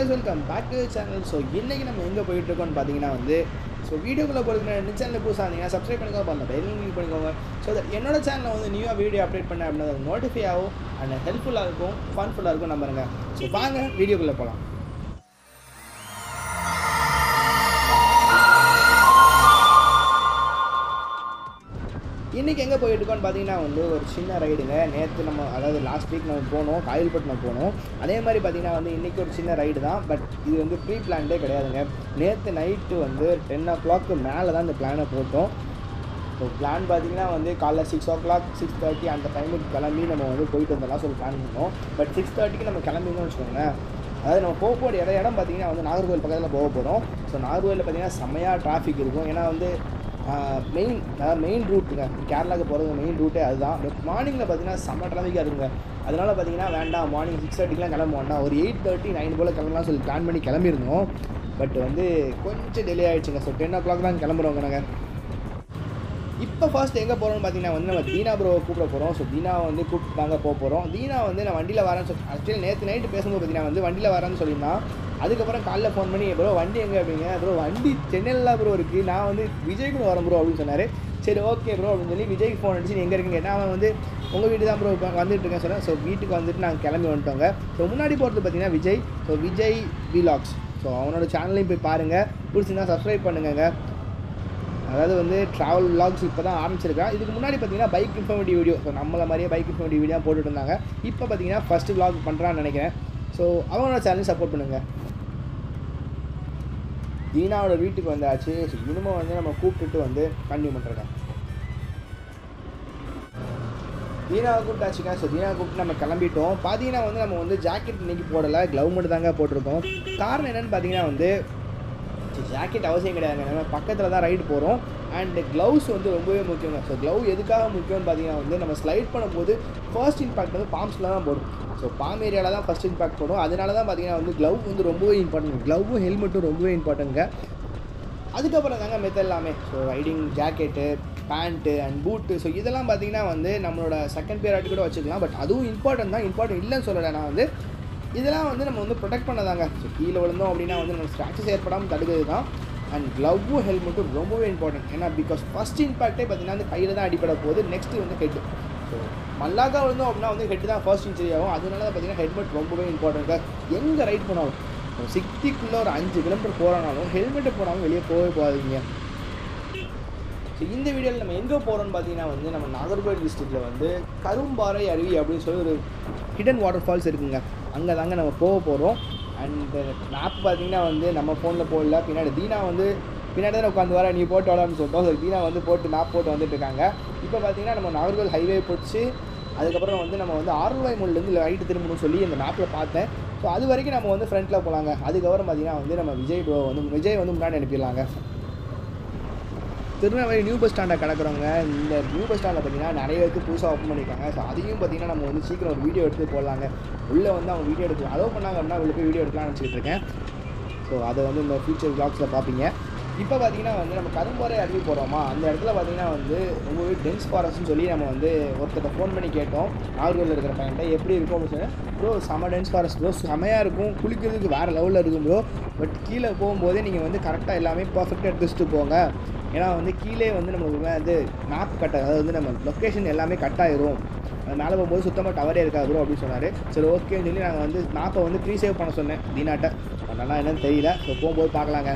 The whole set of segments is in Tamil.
guys welcome back to channel so இன்றைக்கி நம்ம எங்கே போயிட்டுருக்கோம்னு பார்த்தீங்கன்னா வந்து ஸோ வீடியோக்குள்ளே போகிறதுக்கு ரெண்டு சேனல் புதுசாக இருந்தீங்கன்னா சப்ஸ்கிரைப் பண்ணிக்கோங்க பண்ண பெல் கிளிக் பண்ணிக்கோங்க ஸோ தட் என்னோட சேனலில் வந்து நியூவாக வீடியோ அப்டேட் பண்ண அப்படின்னா நோட்டிஃபை ஆகும் அண்ட் ஹெல்ப்ஃபுல்லாக இருக்கும் ஃபன்ஃபுல்லாக இருக்கும் நம்புறேங்க ஸோ வாங்க வீடியோக்குள்ளே போகலாம் இன்றைக்கி எங்கே போயிட்டுருக்கோன்னு பார்த்தீங்கன்னா வந்து ஒரு சின்ன ரைடுங்க நேற்று நம்ம அதாவது லாஸ்ட் வீக் நம்ம போனோம் காயல்பட்டினம் போனோம் அதே மாதிரி பார்த்தீங்கன்னா வந்து இன்றைக்கி ஒரு சின்ன ரைடு தான் பட் இது வந்து ப்ரீ பிளான்டே கிடையாதுங்க நேற்று நைட்டு வந்து டென் ஓ கிளாக்கு மேலே தான் இந்த பிளானை போட்டோம் ஸோ பிளான் பார்த்தீங்கன்னா வந்து காலைல six o'clock six thirty அந்த டைமுக்கு கிளம்பி நம்ம வந்து போயிட்டு வந்துடலாம் சொல்லி பிளான் பண்ணோம் பட் சிக்ஸ் தேர்ட்டிக்கு நம்ம கிளம்பிங்கன்னு வச்சுக்கோங்களேன் அதாவது நம்ம போக போகிற இடம் இடம் பார்த்தீங்கன்னா வந்து நாகர்கோவில் பக்கத்தில் போக போகிறோம் ஸோ நாகர்கோவிலில் பார்த்தீங்கன்னா செம்மையாக டிராஃபிக் இருக்கும் ஏன்னா வந்து மெயின் அதாவது மெயின் ரூட்டுங்க கேரளாவுக்கு போகிறது மெயின் ரூட்டே அதுதான் பட் மார்னிங்கில் பார்த்தீங்கன்னா செம்ம டிராஃபிக்காக இருக்குங்க அதனால் பார்த்தீங்கன்னா வேண்டாம் மார்னிங் சிக்ஸ் தேர்ட்டிக்கெலாம் கிளம்ப வேண்டாம் ஒரு எயிட் தேர்ட்டி நைன் போல் கிளம்பலாம் சொல்லி பிளான் பண்ணி கிளம்பியிருந்தோம் பட் வந்து கொஞ்சம் டிலே ஆகிடுச்சுங்க ஸோ டென் ஓ கிளாக் தான் கிளம்புறோங்க நாங்கள் இப்போ ஃபர்ஸ்ட் எங்கே போகிறோம்னு பார்த்தீங்கன்னா வந்து நம்ம தீனா ப்ரோவை கூப்பிட போகிறோம் ஸோ தீனா வந்து கூப்பிட்டு தாங்க போக போகிறோம் தீனா வந்து நான் வண்டியில் வரேன்னு சொல்லி ஆக்சுவலி நேற்று நைட்டு பேசும்போது பார்த்தீங்கன்னா வந்து வண்டியில் வரேன்னு சொல்லியிருந்தான் அதுக்கப்புறம் காலைல ஃபோன் பண்ணி ப்ரோ வண்டி எங்கே அப்படிங்க ப்ரோ வண்டி சென்னையில் ப்ரோ இருக்குது நான் வந்து விஜய் கூட வரேன் ப்ரோ அப்படின்னு சொன்னார் சரி ஓகே ப்ரோ அப்படின்னு சொல்லி விஜய்க்கு ஃபோன் அடிச்சு நீ எங்கே இருக்கீங்க ஏன்னா அவன் வந்து உங்கள் வீட்டு தான் ப்ரோ வந்துட்டு இருக்கேன் சொன்னேன் ஸோ வீட்டுக்கு வந்துட்டு நாங்கள் கிளம்பி வந்துட்டோங்க ஸோ முன்னாடி போகிறது பார்த்தீங்கன்னா Vijay so Vijay vlogs so அவனோட சேனலையும் போய் பாருங்கள் பிடிச்சிருந்தா சப்ஸ்கிரைப் பண்ணுங்கங்க அதாவது வந்து ட்ராவல் விலாக்ஸ் இப்போ தான் ஆரம்பிச்சிருக்கேன் இதுக்கு முன்னாடி பார்த்தீங்கன்னா பைக் இன்ஃபர்மேட்டிவ் வீடியோ ஸோ நம்மள மாதிரியே பைக் இன்ஃபர்மேட்டிவ் வீடியோ போட்டுட்டு இருந்தாங்க இப்போ பார்த்தீங்கன்னா ஃபஸ்ட்டு விலாக் பண்ணுறான்னு நினைக்கிறேன் ஸோ அவனோட சேனல் சப்போர்ட் பண்ணுங்கள் தீனாவோட வீட்டுக்கு வந்தாச்சு ஸோ இனிமேல் வந்து நம்ம கூப்பிட்டுட்டு வந்து கண்டினியூ பண்ணுறேன் தீனாவை கூப்பிட்டாச்சுங்க ஸோ தீனாவை கூப்பிட்டு நம்ம கிளம்பிட்டோம் பார்த்தீங்கன்னா வந்து நம்ம வந்து ஜாக்கெட் இன்னைக்கு போடலை க்ளவ் மட்டும் தாங்க போட்டிருக்கோம் காரணம் என்னென்னு பார்த்தீங்கன்னா வந்து ஜாக்கெட் அவசியம் கிடையாதுங்க நம்ம பக்கத்தில் தான் ரைடு போகிறோம் அண்ட் க்ளவுஸ் வந்து ரொம்பவே முக்கியங்க ஸோ க்ளவ் எதுக்காக முக்கியம்னு பார்த்தீங்கன்னா வந்து நம்ம ஸ்லைட் பண்ணும்போது ஃபர்ஸ்ட் இம்பாக்ட் வந்து பாம்ஸில் தான் போடும் ஸோ பாம் ஏரியாவில் தான் ஃபஸ்ட் இம்பாக்ட் போடும் அதனால தான் பார்த்தீங்கன்னா வந்து க்ளவ் வந்து ரொம்பவே இம்பார்ட்டன்ட் க்ளவ்வும் ஹெல்மெட்டும் ரொம்பவே இம்பார்ட்டன்ங்க அதுக்கப்புறம் தாங்க மெத்த எல்லாமே so riding jacket pant and boot so இதெல்லாம் பார்த்தீங்கன்னா வந்து நம்மளோட செகண்ட் பேர் கூட வச்சுக்கலாம் பட் அதுவும் இம்பார்ட்டன்ட் தான் இம்பார்ட்டன்ட் இல்லைன்னு சொல்லலை நான் வந்து இதெல்லாம் வந்து நம்ம வந்து ப்ரொடெக்ட் பண்ணதாங்க ஸோ கீழே விழுந்தோம் அப்படின்னா வந்து நம்ம ஸ்க்ராச்சஸ் ஏற்படாமல் தடுக்கிறது தான் அண்ட் க்ளவ்வும் ஹெல்மெட்டும் ரொம்பவே இம்பார்ட்டன்ட் ஏன்னா பிகாஸ் ஃபஸ்ட் இம்பாக்டே பார்த்தீங்கன்னா வந்து கையில் தான் அடிப்பட போகுது நெக்ஸ்ட் வந்து ஹெட் ஸோ மல்லாக்கா விழுந்தோம் அப்படின்னா வந்து ஹெட் தான் ஃபர்ஸ்ட் இன்ஜரி ஆகும் அதனால தான் பார்த்தீங்கன்னா ஹெல்மெட் ரொம்பவே இம்பார்ட்டன்ட் எங்கே ரைட் பண்ணாலும் சிக்ஸ்டிக்குள்ளே ஒரு அஞ்சு கிலோமீட்டர் போகிறனாலும் ஹெல்மெட்டை போடாமல் வெளியே போகவே போகாதீங்க ஸோ இந்த வீடியோவில் நம்ம எங்கே போகிறோம்னு பார்த்தீங்கன்னா வந்து நம்ம நாகர்கோவில் டிஸ்ட்ரிக்டில் வந்து கரும்பாறை அருவி அப்படின்னு சொல்லி ஒரு ஹிடன் வாட்டர் ஃபால்ஸ் இருக்குங்க அங்கே தாங்க நம்ம போக போகிறோம் அண்ட் மேப் பார்த்தீங்கன்னா வந்து நம்ம ஃபோனில் போடல பின்னாடி தீனா வந்து பின்னாடி தான் உட்காந்து வர நீ போட்டு வரலாம்னு சொல்லிட்டோம் ஸோ தீனா வந்து போட்டு மேப் போட்டு வந்துட்டு இருக்காங்க இப்போ பார்த்தீங்கன்னா நம்ம நாகர்கோவில் ஹைவே போச்சு அதுக்கப்புறம் வந்து நம்ம வந்து ஆறுவாய் மொழிலேருந்து ரைட்டு திரும்பணும்னு சொல்லி இந்த மேப்பில் பார்த்தேன் ஸோ அது வரைக்கும் நம்ம வந்து ஃப்ரண்ட்டில் போகலாங்க அதுக்கப்புறம் பார்த்தீங்கன்னா வந்து நம்ம விஜய் ப்ரோ வந்து விஜய் வந்து முன்னாடி அனுப்பிடலாங்க திருநெல்வேலி நியூ பஸ் ஸ்டாண்டை கிடக்குறவங்க இந்த நியூ பஸ் ஸ்டாண்டில் பார்த்தீங்கன்னா நிறைய பேருக்கு புதுசாக ஓப்பன் பண்ணியிருக்காங்க ஸோ அதையும் பார்த்தீங்கன்னா நம்ம வந்து சீக்கிரம் ஒரு வீடியோ எடுத்து போடலாங்க உள்ளே வந்து அவங்க வீடியோ எடுக்கலாம் அலோவ் பண்ணாங்க அப்படின்னா உள்ள போய் வீடியோ எடுக்கலாம்னு நினச்சிட்டு இருக்கேன் ஸோ அதை வந்து இந்த ஃபியூச்சர் பிளாக்ஸில் பார்ப்பீங்க இப்போ பார்த்தீங்கன்னா வந்து நம்ம கரும்பாறை அருவி போகிறோமா அந்த இடத்துல பார்த்தீங்கன்னா வந்து ரொம்பவே டென்ஸ் ஃபாரஸ்ட்னு சொல்லி நம்ம வந்து ஒருத்தர்கிட்ட ஃபோன் பண்ணி கேட்டோம் நாகர்கோவில் இருக்கிற பையன்ட்ட எப்படி இருக்கும் அப்படின்னு சொல்லி ப்ரோ செம டென்ஸ் ஃபாரஸ்ட் ப்ரோ செமையாக இருக்கும் குளிக்கிறதுக்கு வேறு லெவலில் இருக்கும் ப்ரோ பட் கீழே போகும்போதே நீங்கள் வந்து கரெக்டாக எல்லாமே பர்ஃபெக்டாக எடுத்துட்டு போங்க ஏன்னா வந்து கீழே வந்து நம்மளுக்கு வந்து மேப் கட் அதாவது வந்து நம்ம லொக்கேஷன் எல்லாமே கட் ஆயிரும் அது மேலே போகும்போது சுத்தமாக டவரே இருக்காது ப்ரோ அப்படின்னு சொன்னார் சரி ஓகேன்னு சொல்லி நாங்கள் வந்து மேப்பை வந்து ப்ரீ சேவ் பண்ண சொன்னேன் தீனாட்ட நல்லா என்னன்னு தெரியல ஸோ போகும்போது பார்க்கலாங்க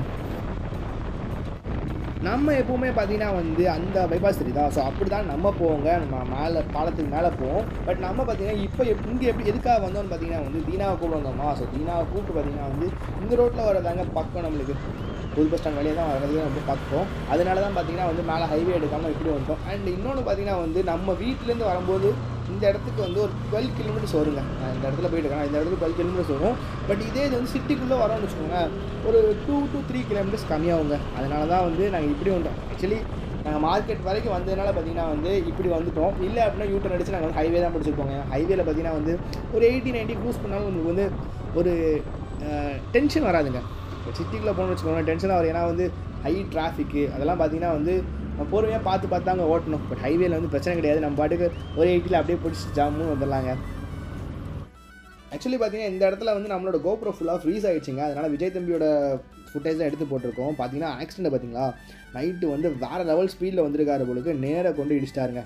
நம்ம எப்போவுமே பார்த்தீங்கன்னா வந்து அந்த பைபாஸ் தெரியுதா ஸோ அப்படி தான் நம்ம போவோங்க நம்ம மேலே பாலத்துக்கு மேலே போவோம் பட் நம்ம பார்த்தீங்கன்னா இப்போ எப் இங்கே எப்படி எதுக்காக வந்தோம்னு பார்த்தீங்கன்னா வந்து தீனாவை கூப்பிட்டு வந்தோமா ஸோ தீனாவை கூப்பிட்டு பார்த்தீங்கன்னா வந்து இந்த ரோட்டில் வரதாங்க பக்கம் நம்மளுக்கு புது பஸ் ஸ்டாண்ட் வழியே தான் வரது ரொம்ப பக்கம் அதனால தான் பார்த்தீங்கன்னா வந்து மேலே ஹைவே எடுக்காமல் இப்படி வந்துட்டோம் அண்ட் இன்னொன்று பார்த்தீங்கன்னா வந்து நம்ம வீட்டிலேருந்து வரும்போது இந்த இடத்துக்கு வந்து ஒரு டுவெல் கிலோமீட்டர்ஸ் வருங்க நான் இந்த இடத்துல போயிட்டு இருக்கேன் இந்த இடத்துக்கு டுவெல் கிலோமீட்டர்ஸ் வரும் பட் இதே இது வந்து சிட்டிக்குள்ளே வரோம்னு வச்சுக்கோங்க ஒரு டூ டு த்ரீ கிலோமீட்டர்ஸ் கம்மியாகுங்க அதனால தான் வந்து நாங்கள் இப்படி வந்தோம் ஆக்சுவலி நாங்கள் மார்க்கெட் வரைக்கும் வந்ததுனால பார்த்தீங்கன்னா வந்து இப்படி வந்துட்டோம் இல்லை அப்படின்னா யூட்டர் அடிச்சு நாங்கள் வந்து ஹைவே தான் பிடிச்சிருப்போங்க ஹைவேல பார்த்தீங்கன்னா வந்து ஒரு எயிட்டி நைன்ட்டி க்ரூஸ் பண்ணாலும் உங்களுக்கு வந்து ஒரு டென்ஷன் வராதுங்க சிட்டிக்குள்ளே போகணும்னு வச்சுக்கோங்களேன் டென்ஷனாக வரும் ஏன்னா வந்து ஹை டிராஃபிக்கு அதெல்லாம் பார்த்தீங்கன்னா வந்து நம்ம பொறுமையாக பார்த்து பார்த்து தாங்க ஓட்டணும் பட் ஹைவேல வந்து பிரச்சனை கிடையாது நம்ம பாட்டுக்கு ஒரு எயிட்டியில் அப்படியே பிடிச்சி ஜாமுன்னு வந்துடலாங்க ஆக்சுவலி பார்த்தீங்கன்னா இந்த இடத்துல வந்து நம்மளோட கோப்ரோ ஃபுல்லாக ஃப்ரீஸ் ஆயிடுச்சுங்க அதனால் விஜய் தம்பியோட ஃபுட்டேஜ் தான் எடுத்து போட்டிருக்கோம் பார்த்தீங்கன்னா ஆக்சிடென்ட் பார்த்தீங்களா நைட்டு வந்து வேறு லெவல் ஸ்பீடில் வந்திருக்காரு பொழுது நேராக கொண்டு இடிச்சிட்டாருங்க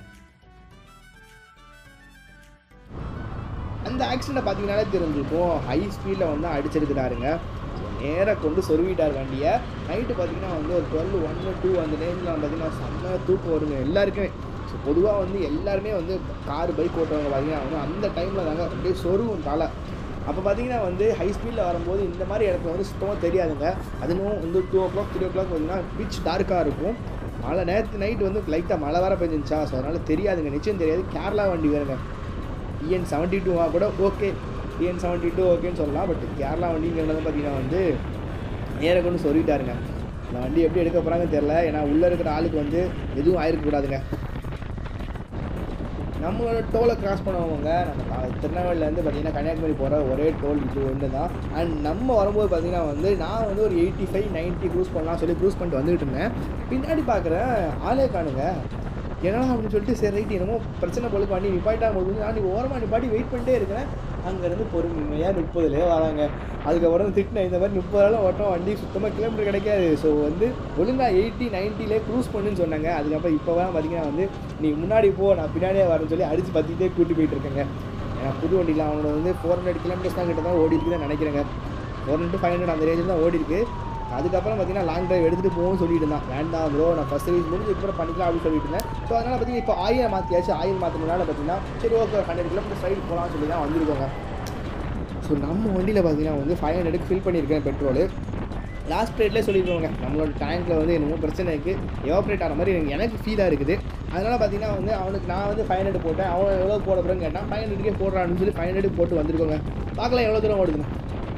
அந்த ஆக்சிடெண்ட்டை பார்த்தீங்கன்னாலே தெரிஞ்சிருக்கும் ஹை ஸ்பீடில் வந்து அடிச்சிருக்கிறாருங்க நேராக கொண்டு சொருவிட்டார் வண்டியை நைட்டு பார்த்தீங்கன்னா வந்து ஒரு டுவெல் ஒன்று டூ அந்த ரேஞ்சில் பார்த்தீங்கன்னா செம்ம தூக்கம் வருங்க எல்லாருக்குமே ஸோ பொதுவாக வந்து எல்லாருமே வந்து கார் பைக் ஓட்டுறவங்க பார்த்தீங்கன்னா வந்து அந்த டைமில் தாங்க அப்படியே சொருவும் தலை அப்போ பார்த்தீங்கன்னா வந்து ஹை ஸ்பீடில் வரும்போது இந்த மாதிரி இடத்துல வந்து சுத்தமாக தெரியாதுங்க அதுவும் வந்து two o'clock three o'clock பார்த்தீங்கன்னா பிச் டார்க்காக இருக்கும் மழை நேற்று நைட் வந்து லைட்டாக மழை வர பெஞ்சிருச்சா ஸோ அதனால் தெரியாதுங்க நிச்சயம் தெரியாது கேரளா வண்டி வேறுங்க இஎன் செவன்ட்டி டூவா கூட ஓகே இஎன் செவன்ட்டி டூ ஓகேன்னு சொல்லலாம் பட் கேரளா வண்டிங்கிறது பார்த்தீங்கன்னா வந்து நேர கொண்டு சொல்லிட்டாருங்க இந்த வண்டி எப்படி எடுக்க போகிறாங்கன்னு தெரில ஏன்னா உள்ளே இருக்கிற ஆளுக்கு வந்து எதுவும் ஆயிருக்கக்கூடாதுங்க நம்மளோட டோலை கிராஸ் பண்ணவங்க நம்ம கா- திருநெல்வேலியிலேருந்து பார்த்தீங்கன்னா கன்னியாகுமரி போகிற ஒரே டோல் இது ஒன்று தான் அண்ட் நம்ம வரும்போது பார்த்தீங்கன்னா வந்து நான் வந்து ஒரு எயிட்டி ஃபைவ் நைன்ட்டி க்ரூஸ் பண்ணலாம் சொல்லி க்ரூஸ் பண்ணிட்டு வந்துட்டு இருந்தேன் பின்னாடி பார்க்குறேன் ஆளே காணுங்க என்னடா அப்படின்னு சொல்லிட்டு சரி ரைட் என்னமோ பிரச்சனை போலுக்கு வண்டி நிப்பாட்டா போகுது நான் நீ ஓரமாக நிப்பாட்டி வெயிட் பண்ணிட்டே இருக்கிறேன் அங்கேருந்து பொறுமையாக முப்பதுலேயே வராங்க அதுக்கப்புறம் திட்டினேன் இந்த மாதிரி முப்பதாலும் ஓட்டம் வண்டி சுத்தமாக கிலோமீட்டர் கிடைக்காது ஸோ வந்து ஒழுங்காக எயிட்டி நைன்ட்டிலே க்ரூஸ் பண்ணுன்னு சொன்னாங்க அதுக்கப்புறம் இப்போ தான் பார்த்தீங்கன்னா வந்து நீ முன்னாடி போ நான் பின்னாடியே வரேன்னு சொல்லி அடித்து பற்றிக்கிட்டே கூட்டி போயிட்டு இருக்கேங்க ஏன்னா புது வண்டியில் அவனோட வந்து ஃபோர் ஹண்ட்ரட் கிலோமீட்டர்ஸ் தான் கிட்ட தான் ஓடி இருக்குதுன்னு நினைக்கிறேங்க ஃபோர் ஹண்ட்ரட் ஃபைவ் ஹண்ட்ரட் அந்த ரேஞ்சில் தான் ஓடி இருக்கு அதுக்கப்புறம் பார்த்தீங்கன்னா லாங் டிரைவ் எடுத்துகிட்டு போகும்னு சொல்லிட்டு இருந்தான் வேண்டாம் ப்ரோ நான் ஃபஸ்ட் சர்வீஸ் முடிஞ்சு இப்போ பண்ணிக்கலாம் அப்படின்னு சொல்லிட்டு இருந்தேன் ஸோ அதனால் பார்த்தீங்கன்னா இப்போ ஆயில் மாற்றியாச்சு ஆயில் மாற்றினால பார்த்தீங்கன்னா சரி ஓகே ஹண்ட்ரட் கிலோமீட்டர் சைடு போகலாம்னு சொல்லி தான் வந்திருக்கோங்க ஸோ நம்ம வண்டியில் பார்த்தீங்கன்னா வந்து ஃபைவ் ஹண்ட்ரடுக்கு ஃபில் பண்ணியிருக்கேன் பெட்ரோல் லாஸ்ட் ரேட்லேயே சொல்லிடுவாங்க நம்மளோட டேங்க்கில் வந்து என்னமோ பிரச்சனை இருக்குது எவாப்ரேட் ஆன மாதிரி எனக்கு எனக்கு ஃபீலாக இருக்குது அதனால் பார்த்தீங்கன்னா வந்து அவனுக்கு நான் வந்து ஃபைவ் ஹண்ட்ரட் போட்டேன் அவன் எவ்வளோ போட போகிறேன்னு கேட்டான் ஃபைவ் ஹண்ட்ரட்கே போடுறான்னு சொல்லி ஃபைவ் ஹண்ட்ரட் போட்டு வந்திருக்கோங்க பார்க்கலாம் எவ்வளோ தூரம் ஓடுதுங்க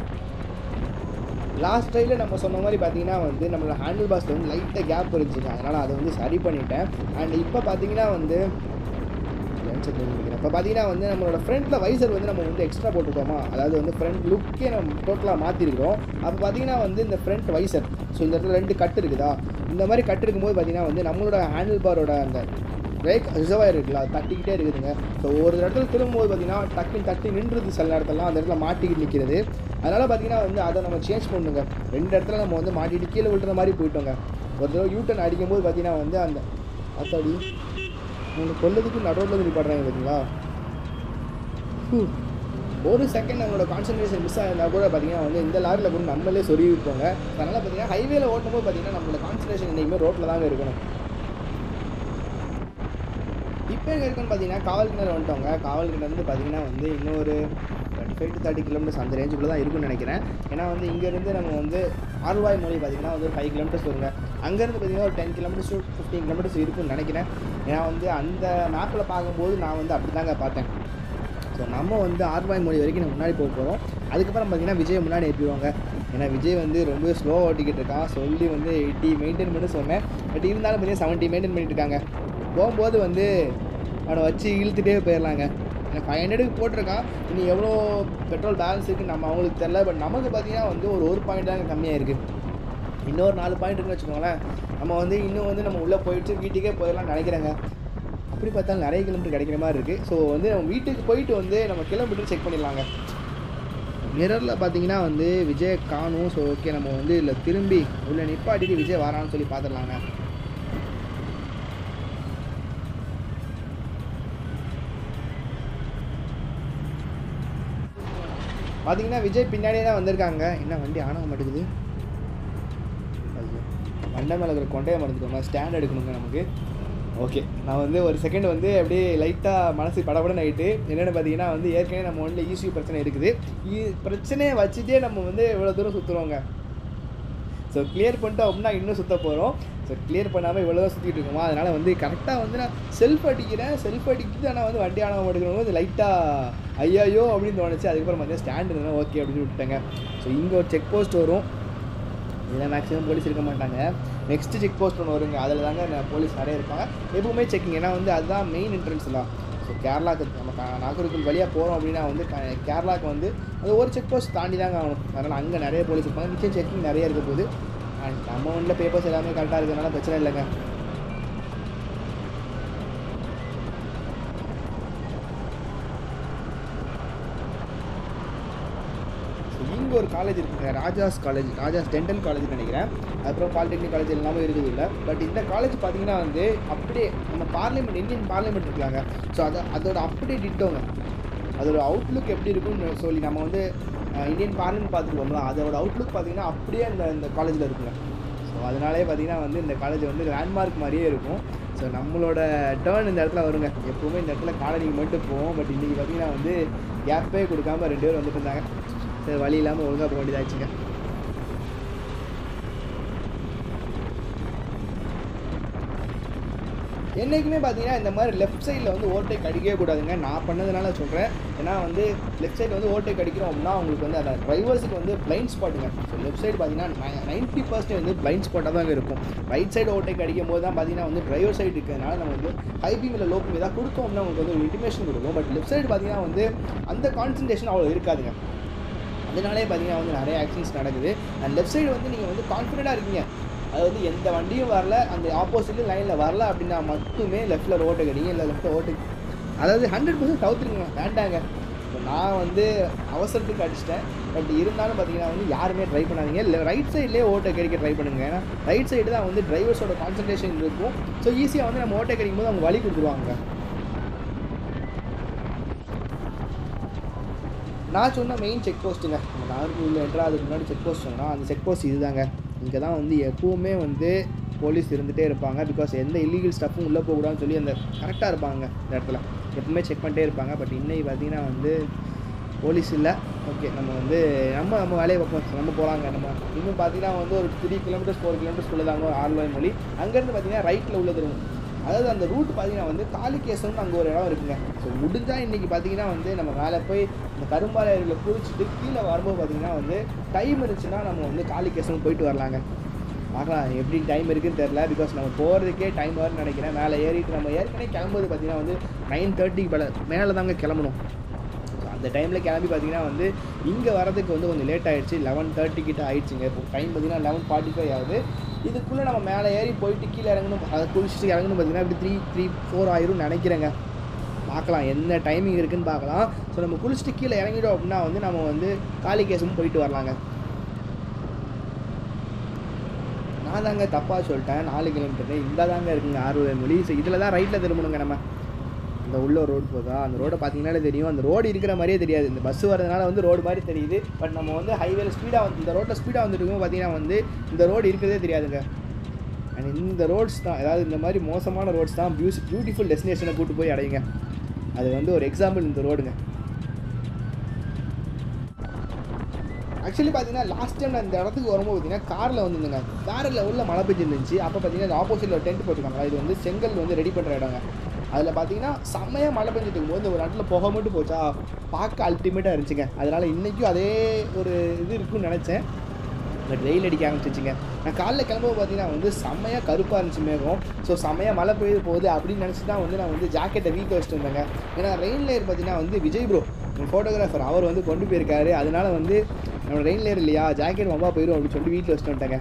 லாஸ்ட் டைமில் நம்ம சொன்ன மாதிரி பார்த்தீங்கன்னா வந்து நம்மளோட ஹேண்டில் பாஸ்ல வந்து லைட்டாக கேப் இருந்துச்சுங்க அதனால் அதை வந்து சரி பண்ணிட்டேன் அண்ட் இப்போ பார்த்தீங்கன்னா வந்து இப்போ பார்த்தீங்கன்னா வந்து நம்மளோட ஃப்ரண்ட்டில் வைசர் வந்து நம்ம வந்து எக்ஸ்ட்ரா போட்டுருக்கோமா அதாவது வந்து ஃப்ரண்ட் லுக்கே நம்ம டோட்டலாக மாற்றிருக்கிறோம் அப்போ பார்த்தீங்கன்னா வந்து இந்த ஃப்ரண்ட் வைசர் ஸோ இந்த இடத்துல ரெண்டு கட் இருக்குதா இந்த மாதிரி கட் இருக்கும்போது பார்த்தீங்கன்னா வந்து நம்மளோட ஹேண்டில் பாரோட அந்த பிரேக் ரிசர்வாயர் இருக்குல்ல அது தட்டிக்கிட்டே இருக்குதுங்க ஸோ ஒரு இடத்துல திரும்பும்போது பார்த்தீங்கன்னா டக்குன்னு தட்டி நின்றுது சில இடத்துலலாம் அந்த இடத்துல மாட்டிக்கிட்டு நிற்கிறது அதனால் பார்த்தீங்கன்னா வந்து அதை நம்ம சேஞ்ச் பண்ணுங்க ரெண்டு இடத்துல நம்ம வந்து மாட்டிட்டு கீழே விழுற மாதிரி போயிட்டோங்க ஒரு தடவை யூட்டன் அடிக்கும்போது பார்த்தீங்கன்னா வந்து அந்த அத்தாடி உங்களை கொல்லதுக்கு நடுவில் வந்து நிப்பாடுறாங்க பார்த்தீங்களா ஹூ. ஒரு செகண்ட் நம்மளோட கான்சன்ட்ரேஷன் மிஸ் ஆயிருந்தா கூட பார்த்தீங்கன்னா வந்து இந்த லாரியில் கூட நம்மளே சொருவி இருப்போங்க அதனால் பார்த்தீங்கன்னா ஹைவேல ஓட்டும்போது பார்த்தீங்கன்னா நம்மளோட கான்சன்ட்ரேஷன் என்றைக்குமே ரோட்டில் தாங்க இருக்கணும் இப்போ எங்கே இருக்குன்னு பார்த்தீங்கன்னா காவல் கிணறு வந்துட்டோங்க காவல் கிணறு வந்து பார்த்தீங்கன்னா வந்து இன்னொரு twenty five to thirty kilometres அந்த ரேஞ்சுக்குள்ள தான் இருக்கும்னு நினைக்கிறேன் ஏன்னா வந்து இங்கேருந்து நம்ம வந்து ஆர்வாய் மொழி பார்த்தீங்கன்னா வந்து ஃபைவ் கிலோமீட்டர்ஸ் வருங்க அங்கேருந்து பார்த்தீங்கன்னா ஒரு ten kilometres to fifteen kilometres இருக்கும்னு நினைக்கிறேன் ஏன்னா வந்து அந்த மேப்பில் பார்க்கும்போது நான் வந்து அப்படி தாங்க பார்த்தேன் ஸோ நம்ம வந்து ஆர்வாய் மொழி வரைக்கும் நம்ம முன்னாடி போக போகிறோம் அதுக்கப்புறம் பார்த்தீங்கன்னா விஜய் முன்னாடி ஏற்றிடுவாங்க ஏன்னா விஜய் வந்து ரொம்ப ஸ்லோ ஓட்டிக்கிட்டு இருக்கான் சொல்லி வந்து எயிட்டி மெயின்டைன் பண்ணி சொன்னேன் பட் இருந்தாலும் பார்த்தீங்கன்னா செவன்ட்டி மெயின்டைன் பண்ணிட்டு இருக்காங்க போகும்போது வந்து அவனை வச்சு இழுத்துட்டே போயிடலாங்க எனக்கு ஃபைவ் ஹண்ட்ரடுக்கு போட்டிருக்கான் இனி எவ்வளோ பெட்ரோல் பேலன்ஸ் இருக்குன்னு நம்ம அவங்களுக்கு தெரில பட் நமக்கு பார்த்தீங்கன்னா வந்து ஒரு ஒரு பாயிண்ட் தாங்க கம்மியாக இருக்குது இன்னொரு நாலு பாயிண்ட் இருக்குன்னு வச்சுக்கோங்களேன் நம்ம வந்து இன்னும் வந்து நம்ம உள்ளே போயிட்டு வீட்டுக்கே போயிடலாம்னு நினைக்கிறேங்க அப்படி பார்த்தாலும் நிறைய கிலோமீட்டர் கிடைக்கிற மாதிரி இருக்குது ஸோ வந்து நம்ம வீட்டுக்கு போயிட்டு வந்து நம்ம கிலோமீட்டர் செக் பண்ணிடலாங்க மிரரில் பார்த்தீங்கன்னா வந்து விஜய் காணும் ஸோ ஓகே நம்ம வந்து இல்லை திரும்பி உள்ள நிப்பாட்டிட்டு விஜய் வரான்னு சொல்லி பார்த்துடலாங்க பார்த்தீங்கன்னா விஜய் பின்னாடியே தான் வந்திருக்காங்க என்ன வண்டி ஆனவ மாட்டேங்குது ஐயோ வண்டை மேலே இருக்கிற கொண்டையை மறந்துட்டோங்க ஸ்டாண்ட் எடுக்கணுங்க நமக்கு ஓகே நான் வந்து ஒரு செகண்ட் வந்து அப்படியே லைட்டாக மனசு படபடன்னு ஆகிட்டு என்னென்னு பார்த்தீங்கன்னா வந்து ஏற்கனவே நம்ம ஒன்றில் ஈஸி பிரச்சனை இருக்குது இ- பிரச்சனையை வச்சுட்டே நம்ம வந்து இவ்வளோ தூரம் சுற்றுறோங்க ஸோ கிளியர் பண்ணிட்டோம் அப்படின்னா இன்னும் சுத்த போகிறோம் ஸோ கிளியர் பண்ணாமல் இவ்வளோ தான் சுற்றிட்டு இருக்கோமா அதனால் வந்து கரெக்டாக வந்து நான் செல்ஃப் அடிக்கிறேன் செல்ஃப் அடிக்கிட்டு ஆனால் வந்து வண்டி ஆனவங்க எடுக்கணும் லைட்டாக ஐயாயோ அப்படின்னு தோணுச்சு அதுக்கப்புறம் பார்த்தீங்கன்னா ஸ்டாண்ட் இருந்தால் ஓகே அப்படின்னு விட்டுட்டேங்க ஸோ இங்கே ஒரு செக் போஸ்ட் வரும் இதில் மேக்ஸிமம் போலீஸ் இருக்க மாட்டாங்க நெக்ஸ்ட் செக் போஸ்ட் ஒன்று வருங்க அதில் தாங்க ந- போலீஸ் நிறைய இருப்பாங்க எப்பவுமே செக்கிங் ஏன்னா வந்து அதுதான் மெயின் என்ட்ரன்ஸ்லாம் ஸோ கேரளாக்கு நம்ம க- நாகர்கோவில் வழியாக போகிறோம் அப்படின்னா வந்து க- கேரளாக்கு வந்து அது ஒரு செக் போஸ்ட் தாண்டி தாங்க ஆகணும் அதனால் அங்கே நிறைய போலீஸ் இருப்பாங்க நிச்சயம் செக்கிங் நிறைய இருக்க போகுது அண்ட் நம்ம ஒன்றில் பேப்பர்ஸ் எல்லாமே கரெக்டாக இருக்கிறதுனால பிரச்சனை இல்லைங்க இங்கே ஒரு காலேஜ் இருக்குங்க Rajas college Rajas dental college நினைக்கிறேன் அப்புறம் பாலிடெக்னிக் காலேஜ் எல்லாமே இருக்குது இல்லை பட் இந்த காலேஜ் பார்த்தீங்கன்னா வந்து அப்படியே நம்ம பார்லிமெண்ட் இந்தியன் பார்லிமெண்ட் இருக்காங்க ஸோ அதை அதோட அப்படியே டிட்டோங்க அதோட அவுட்லுக் எப்படி இருக்கும்னு சொல்லி நம்ம வந்து அஹ், இந்தியன் பார்லிமெண்ட் பார்த்துருக்கோம்ல அதோட அவுட்லுக் பார்த்தீங்கன்னா அப்படியே இந்த இந்த காலேஜில் இருக்குங்க ஸோ அதனாலே பார்த்தீங்கன்னா வந்து இந்த காலேஜ் வந்து லேண்ட்மார்க் மாதிரியே இருக்கும் ஸோ நம்மளோட டேர்ன் இந்த இடத்துல வருங்க எப்போவுமே இந்த இடத்துல காலேஜுக்கு மட்டும் போவோம் பட் இன்றைக்கி பார்த்தீங்கன்னா வந்து கேப்பே கொடுக்காம ரெண்டு பேரும் வந்துட்டு இருந்தாங்க சரி வழி இல்லாமல் ஒழுங்காக போக வேண்டியதாச்சுங்க என்றைக்குமே பார்த்தீங்கன்னா இந்த மாதிரி லெஃப்ட் சைடில் வந்து ஓவர்டேக் அடிக்கவே கூடாதுங்க நான் பண்ணதுனால சொல்கிறேன் ஏன்னா வந்து லெஃப்ட் சைடு வந்து ஓவர்டேக் அடிக்கிறோம் அப்படின்னா உங்களுக்கு வந்து அந்த டிரைவர்ஸுக்கு வந்து பிளைண்ட் ஸ்பாட்டுங்க ஸோ லெஃப்ட் சைடு பார்த்தீங்கன்னா நைன்ட்டி பர்சன்ட் வந்து பிளைண்ட் ஸ்பாட்டாக தான் இருக்கும் ரைட் சைடு ஓவர்டேக் அடிக்கும் போது தான் பார்த்தீங்கன்னா வந்து டிரைவர் சைடு இருக்கிறதுனால நம்ம வந்து ஹை பீம் இல்லை லோ பீம் ஏதாவது கொடுத்தோம்னா உங்களுக்கு வந்து ஒரு இன்டிமேஷன் கொடுக்கும் பட் லெஃப்ட் சைடு பார்த்தீங்கன்னா வந்து அந்த கான்சன்ட்ரேஷன் அவ்வளோ இருக்காதுங்க அதனாலே பார்த்தீங்கன்னா வந்து நிறைய ஆக்சிடென்ட்ஸ் நடக்குது அண்ட் லெஃப்ட் சைடு வந்து நீங்கள் வந்து கான்ஃபிடென்ட்டாக இருக்கீங்க அது வந்து எந்த வண்டியும் வரல அந்த ஆப்போசிட் லைனில் வரல அப்படின்னா மட்டுமே லெஃப்ட்டில் ரோட்டு கடிங்க இல்லை லெஃப்ட்டில் ஓட்டு அதாவது ஹண்ட்ரட் பர்சன்ட் தவிர்த்துருங்க வேண்டாங்க இப்போ நான் வந்து அவசரத்துக்கு அடிச்சிட்டேன் பட் இருந்தாலும் பார்த்தீங்கன்னா வந்து யாருமே ட்ரை பண்ணாதீங்க இல்லை ரைட் சைட்லேயே ஓட்டை கடிக்க ட்ரை பண்ணுங்க ஏன்னா ரைட் சைடு தான் வந்து டிரைவர்ஸோட கான்சன்ட்ரேஷன் இருக்கும் ஸோ ஈஸியாக வந்து நம்ம ஓட்டை கடிக்கும் போது அவங்க வழி கொடுத்துருவாங்க நான் சொன்ன மெயின் செக் போஸ்ட்டுங்க நம்ம நாகர்கோவில் என்ட்ரா அதுக்கு முன்னாடி செக் போஸ்ட் சொன்னால் அந்த செக் போஸ்ட் இதுதாங்க இங்கே தான் வந்து எப்போவுமே வந்து போலீஸ் இருந்துகிட்டே இருப்பாங்க பிகாஸ் எந்த இல்லீகல் ஸ்டஃப்பும் உள்ளே போகக்கூடாதுன்னு சொல்லி அந்த கரெக்டாக இருப்பாங்க இந்த இடத்துல எப்பவுமே செக் பண்ணிட்டே இருப்பாங்க பட் இன்னைக்கு பார்த்தீங்கன்னா வந்து போலீஸ் இல்லை ஓகே நம்ம வந்து நம்ம நம்ம வேலையை பார்ப்போம் நம்ம போகலாங்க நம்ம இன்னும் பார்த்தீங்கன்னா வந்து ஒரு த்ரீ கிலோமீட்டர்ஸ் ஃபோர் கிலோமீட்டர்ஸ் உள்ளதாங்க ஒரு ஆறுவாய் மொழி அங்கேருந்து பார்த்தீங்கன்னா ரைட்டில் உள்ள திரும்பும் அதாவது அந்த ரூட் பார்த்தீங்கன்னா வந்து காலிகேசம்னு அங்கே ஒரு இடம் இருக்குங்க ஸோ முடிஞ்சால் இன்றைக்கி பார்த்தீங்கன்னா வந்து நம்ம மேலே போய் இந்த கரும்பாலையில் குளிச்சுட்டு கீழே வரும்போது பார்த்தீங்கன்னா வந்து டைம் இருந்துச்சுன்னா நம்ம வந்து காலிகேசம் போயிட்டு வரலாங்க பார்க்கலாம் எப்படி டைம் இருக்குன்னு தெரில பிகாஸ் நம்ம போகிறதுக்கே டைம் வரும்னு நினைக்கிறேன் மேலே ஏறிட்டு நம்ம ஏற்கனவே கிளம்பும்போது பார்த்தீங்கன்னா வந்து நைன் தேர்ட்டிக்கு மேலே மேலே தாங்க கிளம்பணும் So, அந்த டைமில் கிளம்பி பார்த்தீங்கன்னா வந்து இங்கே வரதுக்கு வந்து கொஞ்சம் லேட் ஆயிடுச்சு லெவன் தேர்ட்டி கிட்ட ஆயிடுச்சுங்க இப்போ டைம் பார்த்தீங்கன்னா லெவன் ஃபார்ட்டி ஃபைவ் ஆகுது இதுக்குள்ளே நம்ம மேலே ஏறி போயிட்டு கீழே இறங்கணும் அதை குளிச்சுட்டு இறங்கணும் பார்த்தீங்கன்னா இப்படி த்ரீ த்ரீ ஃபோர் ஆயிரும்னு நினைக்கிறேங்க பார்க்கலாம் என்ன டைமிங் இருக்குன்னு பார்க்கலாம் ஸோ நம்ம குளிச்சுட்டு கீழே இறங்கிட்டோம் அப்படின்னா வந்து நம்ம வந்து காளிகேசமும் போயிட்டு வரலாங்க நான் தாங்க தப்பாக சொல்லிட்டேன் நாலு கிலோமீட்டர் இந்த தாங்க இருக்குங்க ஆறுவதை மொழி ஸோ இதில் தான் ரைட்டில் திரும்பணுங்க நம்ம இந்த உள்ள ரோடு போதா அந்த ரோடை பார்த்தீங்கன்னாலே தெரியும் அந்த ரோடு இருக்கிற மாதிரியே தெரியாது இந்த பஸ் வரதுனால வந்து ரோடு மாதிரி தெரியுது பட் நம்ம வந்து ஹைவேல ஸ்பீடாக வந்து இந்த ரோட்டில் ஸ்பீடாக வந்துட்டு இருக்கும்போது பார்த்தீங்கன்னா வந்து இந்த ரோடு இருக்கிறதே தெரியாதுங்க அண்ட் இந்த ரோட்ஸ் தான் அதாவது இந்த மாதிரி மோசமான ரோட்ஸ் தான் பியூஸ் பியூட்டிஃபுல் டெஸ்டினேஷனை கூட்டு போய் அடையுங்க அது வந்து ஒரு எக்ஸாம்பிள் இந்த ரோடுங்க ஆக்சுவலி பார்த்தீங்கன்னா லாஸ்ட் டைம் நான் இந்த இடத்துக்கு வரும்போது பார்த்தீங்கன்னா காரில் வந்துருந்துங்க வேறு லெவலில் மழை பெஞ்சிருந்துச்சு அப்போ பார்த்தீங்கன்னா ஆப்போசிட்டில் ஒரு டென்ட் போட்டிருக்காங்க இது வந்து செங்கல் வந்து ரெடி பண்ணுற இடங்க அதில் பார்த்தீங்கன்னா செம்மையாக மழை பெஞ்சிட்டு இருக்கும்போது ஒரு இடத்துல புகை மட்டும் போச்சா பார்க்க அல்டிமேட்டாக இருந்துச்சுங்க அதனால் இன்றைக்கும் அதே ஒரு இது இருக்குன்னு நினச்சேன் பட் வெயில் அடிக்க ஆரம்பிச்சிச்சுங்க நான் காலைல கிளம்பும்போது பார்த்தீங்கன்னா வந்து செம்மையாக கருப்பாக இருந்துச்சு மேகம் ஸோ செம்மையாக மழை பெய்ய போகுது அப்படின்னு நினச்சி தான் வந்து நான் வந்து ஜாக்கெட்டை வீக்க வச்சுட்டு வந்தேங்க ஏன்னா ரெயின் லேயர் பார்த்தீங்கன்னா வந்து விஜய் ப்ரோ ஃபோட்டோகிராஃபர் அவர் வந்து கொண்டு போயிருக்காரு அதனால வந்து நம்ம ரெயின் லேயர் இல்லையா ஜாக்கெட் வம்பா போயிடும் அப்படின்னு சொல்லிட்டு வீட்டில் வச்சுட்டு வந்துட்டேங்க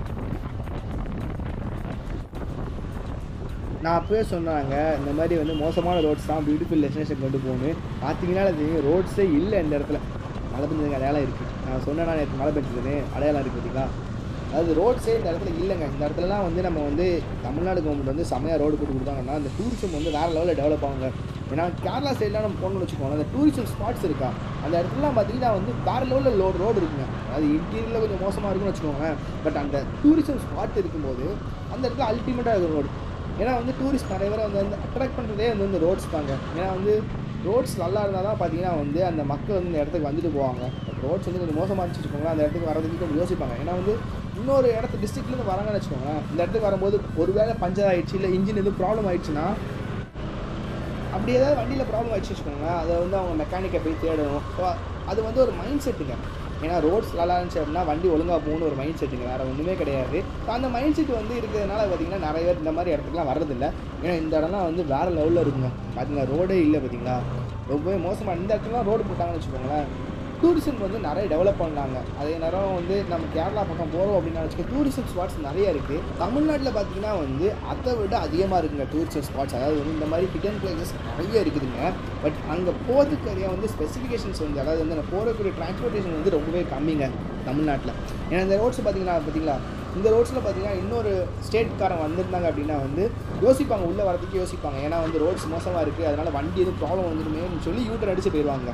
நான் அப்பவே சொன்னாங்க இந்த மாதிரி வந்து மோசமான ரோட்ஸ் தான் பியூட்டிஃபுல் டெஸ்டினேஷன் கொண்டு போகணும் பார்த்தீங்கன்னா தெரியும் ரோட்ஸே இல்லை இந்த இடத்துல மழை பெஞ்சதுக்கு அடையாளம் இருக்குது நான் சொன்னேன்னா நேற்று மழை பெஞ்சதுன்னு அடையாளம் இருக்குது பார்த்தீங்களா அதாவது ரோட்ஸே இந்த இடத்துல இல்லைங்க இந்த இடத்துலலாம் வந்து நம்ம வந்து தமிழ்நாடு கவர்மெண்ட் வந்து செமையாக ரோடு போட்டு கொடுத்தாங்கன்னா அந்த டூரிசம் வந்து வேறு லெவலில் டெவலப் ஆகுங்க ஏன்னா கேரளா சைட்லாம் நம்ம போகணும்னு வச்சுக்கோங்க அந்த டூரிசம் ஸ்பாட்ஸ் இருக்கா அந்த இடத்துலலாம் பார்த்தீங்கன்னா வந்து வேறு லெவலில் லோடு ரோடு இருக்குங்க அதாவது இன்டீரியரில் கொஞ்சம் மோசமாக இருக்கும்னு வச்சுக்கோங்களேன் பட் அந்த டூரிசம் ஸ்பாட் இருக்கும்போது அந்த இடத்துல அல்டிமேட்டாக இருக்கும் ரோடு ஏன்னா வந்து டூரிஸ்ட் நிறைய பேரை வந்து வந்து அட்ராக்ட் பண்ணுறதே வந்து இந்த ரோட்ஸ் தாங்க ஏன்னா வந்து ரோட்ஸ் நல்லா இருந்தால் தான் பார்த்தீங்கன்னா வந்து அந்த மக்கள் வந்து இந்த இடத்துக்கு வந்துட்டு போவாங்க பட் ரோட்ஸ் வந்து கொஞ்சம் மோசமாக இருந்துச்சு வச்சுக்கோங்களேன் அந்த இடத்துக்கு வரதுக்கு கொஞ்சம் யோசிப்பாங்க ஏன்னா வந்து இன்னொரு இடத்து டிஸ்ட்ரிக்ட்லேருந்து வராங்கன்னு வச்சுக்கோங்களேன் இந்த இடத்துக்கு வரும்போது ஒரு வேளை பஞ்சர் ஆயிடுச்சு இல்லை இன்ஜின் எதுவும் ப்ராப்ளம் ஆயிடுச்சுன்னா அப்படி ஏதாவது வண்டியில் ப்ராப்ளம் ஆயிடுச்சு வச்சுக்கோங்களேன் அதை வந்து அவங்க மெக்கானிக்கை போய் தேடணும் ஸோ அது வந்து ஒரு மைண்ட் செட்டுங்க ஏன்னா ரோட்ஸ் நல்லா இருந்துச்சு அப்படின்னா வண்டி ஒழுங்காக போகணும்னு ஒரு மைண்ட் செட்டுங்க வேறு ஒன்றுமே கிடையாது ஸோ அந்த மைண்ட் செட் வந்து இருக்கிறதுனால பார்த்தீங்கன்னா நிறைய பேர் இந்த மாதிரி இடத்துக்குலாம் வர்றதில்ல ஏன்னா இந்த இடம்லாம் வந்து வேறு லெவலில் இருக்குங்க பார்த்தீங்கன்னா ரோடே இல்லை பார்த்தீங்களா ரொம்பவே மோசமாக இந்த இடத்துலலாம் ரோடு போட்டாங்கன்னு வச்சுக்கோங்களேன் டூரிசம் வந்து நிறைய டெவலப் பண்ணாங்க அதே நேரம் வந்து நம்ம கேரளா பக்கம் போகிறோம் அப்படின்னு வச்சுக்க டூரிசம் ஸ்பாட்ஸ் நிறைய இருக்குது தமிழ்நாட்டில் பார்த்தீங்கன்னா வந்து அதை விட அதிகமாக இருக்குங்க டூரிசம் ஸ்பாட்ஸ் அதாவது வந்து இந்த மாதிரி ஹிடன் பிளேசஸ் நிறைய இருக்குதுங்க பட் அங்கே போகிறதுக்கு நிறைய வந்து ஸ்பெசிஃபிகேஷன்ஸ் வந்து அதாவது வந்து நான் போகக்கூடிய டிரான்ஸ்போர்ட்டேஷன் வந்து ரொம்பவே கம்மிங்க தமிழ்நாட்டில் ஏன்னா இந்த ரோட்ஸ் பார்த்தீங்கன்னா பார்த்தீங்களா இந்த ரோட்ஸில் பார்த்தீங்கன்னா இன்னொரு ஸ்டேட்காரன் வந்திருந்தாங்க அப்படின்னா வந்து யோசிப்பாங்க உள்ளே வரதுக்கு யோசிப்பாங்க ஏன்னா வந்து ரோட்ஸ் மோசமாக இருக்குது அதனால் வண்டி எதுவும் ப்ராப்ளம் வந்துடுமேன்னு சொல்லி யூட்டர் அடிச்சு போயிடுவாங்க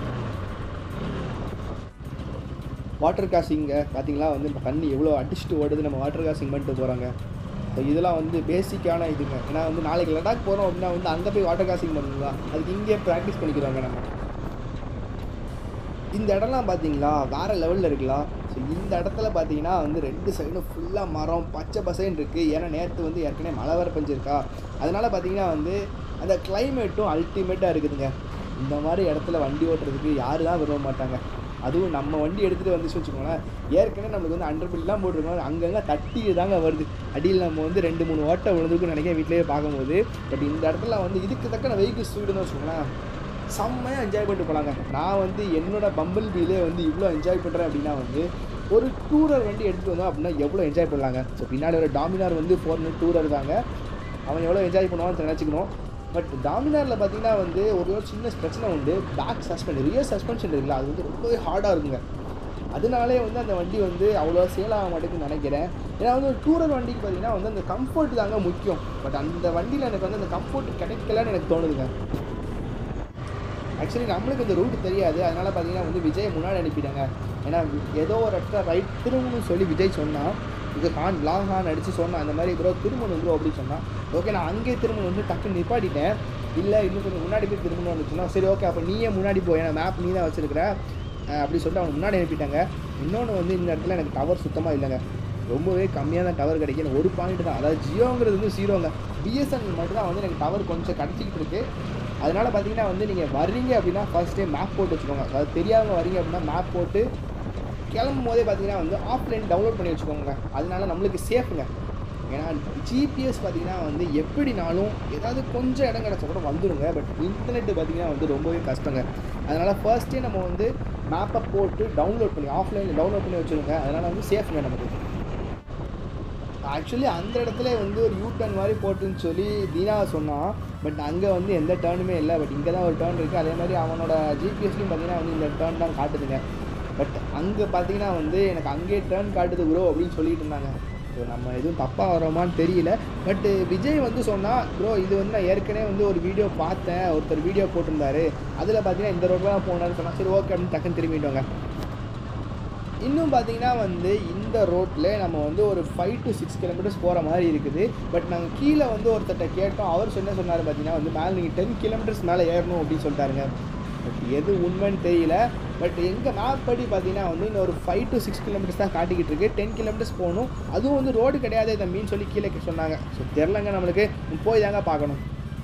வாட்டர் காசிங்க பார்த்தீங்களா வந்து நம்ம தண்ணி எவ்வளோ அடிச்சுட்டு ஓடுது நம்ம வாட்டர் காசிங் பண்ணிட்டு போகிறாங்க ஸோ இதெல்லாம் வந்து பேசிக்கான இதுங்க ஏன்னா வந்து நாளைக்கு லடாக் போகிறோம் அப்படின்னா வந்து அங்கே போய் வாட்டர் காசிங் பண்ணுங்களா அதுக்கு இங்கே ப்ராக்டிஸ் பண்ணிக்கிறாங்க நம்ம இந்த இடம்லாம் பார்த்தீங்களா வேறு லெவலில் இருக்கலாம் ஸோ இந்த இடத்துல பார்த்தீங்கன்னா வந்து ரெண்டு சைடும் ஃபுல்லாக மரம் பச்சை பசைன்னு இருக்குது ஏன்னா நேற்று வந்து ஏற்கனவே மழை வர பெஞ்சிருக்கா அதனால் பார்த்தீங்கன்னா வந்து அந்த கிளைமேட்டும் அல்டிமேட்டாக இருக்குதுங்க இந்த மாதிரி இடத்துல வண்டி ஓட்டுறதுக்கு யாரு தான் விரும்ப மாட்டாங்க அதுவும் நம்ம வண்டி எடுத்துகிட்டு வந்துச்சு வச்சுக்கோங்களேன் ஏற்கனவே நம்மளுக்கு வந்து அண்டர் பில்லாம் போட்டிருக்கோம் அங்கங்கே தட்டி தாங்க வருது அடியில் நம்ம வந்து ரெண்டு மூணு ஓட்டை விழுந்துருக்குன்னு நினைக்கிறேன் வீட்டிலேயே பார்க்கும்போது பட் இந்த இடத்துல வந்து இதுக்கு தக்கன வெஹிக்கிள் ஸ்பீடுன்னு வச்சுக்கோங்களேன் செம்மையாக என்ஜாய் பண்ணிட்டு போகலாங்க நான் வந்து என்னோட பம்பிள் பீலே வந்து இவ்வளோ என்ஜாய் பண்ணுறேன் அப்படின்னா வந்து ஒரு டூரர் வண்டி எடுத்துகிட்டு வந்தோம் அப்படின்னா எவ்வளோ என்ஜாய் பண்ணலாங்க ஸோ பின்னாடி ஒரு டாமினார் வந்து ஃபோர் மினிட் டூரர் தாங்க அவன் எவ்வளோ என்ஜாய் பண்ணுவான்னு நினச்சிக்கணும் பட் டாமினாரில் பார்த்தீங்கன்னா வந்து ஒரு ஒரு சின்ன பிரச்சனை உண்டு பேக் சஸ்பெண்ட் ரியர் சஸ்பென்ஷன் இருக்குல்ல அது வந்து ரொம்பவே ஹார்டாக இருக்குங்க அதனாலே வந்து அந்த வண்டி வந்து அவ்வளோ சேல் ஆக மாட்டேங்குன்னு நினைக்கிறேன் ஏன்னா வந்து ஒரு டூரர் வண்டிக்கு பார்த்தீங்கன்னா வந்து அந்த கம்ஃபர்ட் தாங்க முக்கியம் பட் அந்த வண்டியில் எனக்கு வந்து அந்த கம்ஃபர்ட் கிடைக்கலன்னு எனக்கு தோணுதுங்க ஆக்சுவலி நம்மளுக்கு இந்த ரூட் தெரியாது அதனால் பார்த்தீங்கன்னா வந்து விஜய் முன்னாடி அனுப்பிட்டாங்க ஏன்னா ஏதோ ஒரு இடத்துல ரைட் திரும்பணும்னு சொல்லி விஜய் சொன்னான் இது ஹான் லாங் ஹான் அடித்து சொன்னான் அந்த மாதிரி ப்ரோ திரும்பணும் ப்ரோ அப்படின்னு சொன்னான் ஓகே நான் அங்கேயே திரும்பணும் வந்து டக்குன்னு நிப்பாட்டிட்டேன் இல்லை இன்னும் கொஞ்சம் முன்னாடி போய் திரும்பணும்னு சொன்னால் சரி ஓகே அப்போ நீயே முன்னாடி போய் ஏன்னா மேப் நீ தான் வச்சிருக்கிற அஹ் அப்படி சொல்லிட்டு அவனுக்கு முன்னாடி அனுப்பிட்டாங்க இன்னொன்று வந்து இந்த இடத்துல எனக்கு டவர் சுத்தமாக இல்லைங்க ரொம்பவே கம்மியாக தான் டவர் கிடைக்கும் எனக்கு ஒரு பாயிண்ட் தான் அதாவது ஜியோங்கிறது வந்து ஜீரோங்க பிஎஸ்என்எல் மட்டும் தான் வந்து எனக்கு டவர் கொஞ்சம் கிடச்சிக்கிட்டு இருக்கு அதனால் பார்த்தீங்கன்னா வந்து நீங்கள் வர்றீங்க அப்படின்னா ஃபர்ஸ்ட் டைம் மேப் போட்டு வச்சுக்கோங்க அதாவது தெரியாதவங்க வரீங்க அப்படின்னா மேப் போட்டு கிளம்பும் போதே பார்த்தீங்கன்னா வந்து ஆஃப்லைன் டவுன்லோட் பண்ணி வச்சுக்கோங்க அதனால நம்மளுக்கு சேஃபுங்க ஏன்னா ஜிபிஎஸ் பார்த்தீங்கன்னா வந்து எப்படினாலும் ஏதாவது கொஞ்சம் இடம் கிடச்சா கூட வந்துடுங்க பட் இன்டர்நெட் பார்த்தீங்கன்னா வந்து ரொம்பவே கஷ்டங்க அதனால் ஃபர்ஸ்ட்டே நம்ம வந்து மேப்பை போட்டு டவுன்லோட் பண்ணி ஆஃப்லைனில் டவுன்லோட் பண்ணி வச்சுருங்க அதனால் வந்து சேஃப்ங்க நமக்கு ஆக்சுவலி அந்த இடத்துல வந்து ஒரு யூ டர்ன் மாதிரி போட்டுன்னு சொல்லி தீனா சொன்னான் பட் அங்கே வந்து எந்த டேர்னுமே இல்லை பட் இங்கே தான் ஒரு டேர்ன் இருக்குது அதே மாதிரி அவனோட ஜிபிஎஸ்லையும் பார்த்தீங்கன்னா வந்து இந்த டேர்ன் தான் காட்டுதுங்க பட் அங்கே பார்த்தீங்கன்னா வந்து எனக்கு அங்கேயே டேர்ன் காட்டுது ப்ரோ அப்படின்னு சொல்லிட்டு இருந்தாங்க ஸோ நம்ம எதுவும் தப்பாக வரோமான்னு தெரியல பட் விஜய் வந்து சொன்னால் ப்ரோ இது வந்து நான் ஏற்கனவே வந்து ஒரு வீடியோ பார்த்தேன் ஒருத்தர் வீடியோ போட்டிருந்தாரு அதில் பார்த்தீங்கன்னா இந்த ரோட்டில் தான் போனான்னு சொன்னால் சரி ஓகே அப்படின்னு டக்குன்னு திரும்பிட்டோங்க இன்னும் பார்த்தீங்கன்னா வந்து இந்த ரோட்டில் நம்ம வந்து ஒரு ஃபைவ் டு சிக்ஸ் கிலோமீட்டர்ஸ் போகிற மாதிரி இருக்குது பட் நாங்கள் கீழே வந்து ஒருத்தர்கிட்ட கேட்டோம் அவர் என்ன சொன்னார் பார்த்தீங்கன்னா வந்து மேலே நீங்கள் டென் கிலோமீட்டர்ஸ் மேலே ஏறணும் அப்படின்னு சொல்லிட்டாருங்க பட் எது உண்மைன்னு தெரியல பட் எங்கள் மேப் படி பார்த்தீங்கன்னா வந்து இன்னும் ஒரு ஃபைவ் டு சிக்ஸ் கிலோமீட்டர்ஸ் தான் காட்டிக்கிட்டு இருக்கு டென் கிலோமீட்டர்ஸ் போகணும் அதுவும் வந்து ரோடு கிடையாது தம்பின்னு சொல்லி கீழே சொன்னாங்க ஸோ தெரிலங்க நம்மளுக்கு போய் தாங்க பார்க்கணும்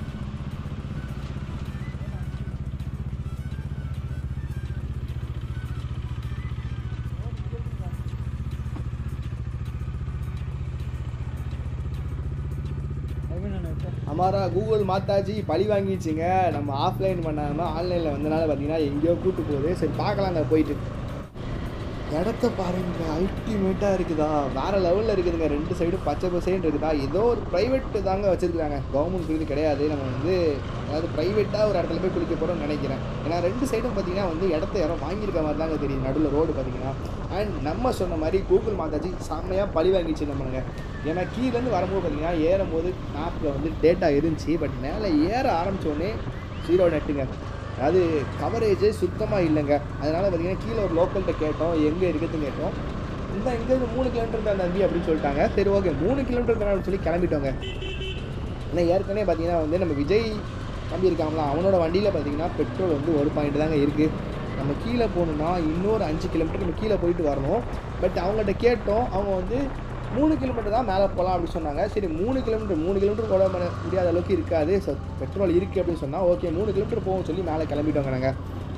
அமாரா கூகுள் மாத்தாஜி பழி வாங்கிடுச்சுங்க நம்ம ஆஃப்லைன் பண்ணாமல் ஆன்லைனில் வந்தனால பார்த்தீங்கன்னா எங்கேயோ கூட்டு போகுது சரி பார்க்கலாங்க போயிட்டு இடத்த பாருங்க அல்டிமேட்டாக இருக்குதா வேறு லெவலில் இருக்குதுங்க ரெண்டு சைடும் பச்சை பசேன்னு இருக்குதா ஏதோ ஒரு ப்ரைவேட்டு தாங்க வச்சுருக்காங்க கவர்மெண்ட் இது கிடையாது நம்ம வந்து அதாவது ப்ரைவேட்டாக ஒரு இடத்துல போய் குளிக்க போகிறோம்னு நினைக்கிறேன் ஏன்னா ரெண்டு சைடும் பார்த்தீங்கன்னா வந்து இடத்த யாரோ வாங்கியிருக்க மாதிரி தாங்க தெரியும் நடுவில் ரோடு பார்த்தீங்கன்னா அண்ட் நம்ம சொன்ன மாதிரி கூகுள் மாதாஜி செம்மையாக பழி வாங்கிச்சு நம்மளுங்க ஏன்னா கீழேருந்து வரும்போது பார்த்தீங்கன்னா ஏறும்போது மேப்பில் வந்து டேட்டா இருந்துச்சு பட் மேலே ஏற ஆரம்பித்தோடனே ஜீரோ நெட்டுங்க அதாவது கவரேஜே சுத்தமாக இல்லைங்க அதனால் பார்த்தீங்கன்னா கீழே ஒரு லோக்கல்கிட்ட கேட்டோம் எங்கே இருக்குதுன்னு கேட்டோம் இந்த இங்கேருந்து மூணு கிலோமீட்டர் தான் தம்பி அப்படின்னு சொல்லிட்டாங்க சரி ஓகே மூணு கிலோமீட்டர் தானே சொல்லி கிளம்பிட்டோங்க ஏன்னா ஏற்கனவே பார்த்தீங்கன்னா வந்து நம்ம விஜய் தம்பி இருக்காங்களா அவனோட வண்டியில் பார்த்தீங்கன்னா பெட்ரோல் வந்து ஒரு பாயிண்ட் தாங்க இருக்குது நம்ம கீழே போகணுன்னா இன்னொரு அஞ்சு கிலோமீட்டர் நம்ம கீழே போயிட்டு வரணும் பட் அவங்கள்ட்ட கேட்டோம் அவங்க வந்து மூணு கிலோமீட்டர் தான் மேலே போகலாம் அப்படின்னு சொன்னாங்க சரி மூணு கிலோமீட்டர் மூணு கிலோமீட்டர் போட ம- முடியாத அளவுக்கு இருக்காது ஸோ பெட்ரோல் இருக்குது அப்படின்னு சொன்னால் ஓகே மூணு கிலோமீட்டர் போகும் சொல்லி மேலே கிளம்பிட்டோங்க நாங்கள்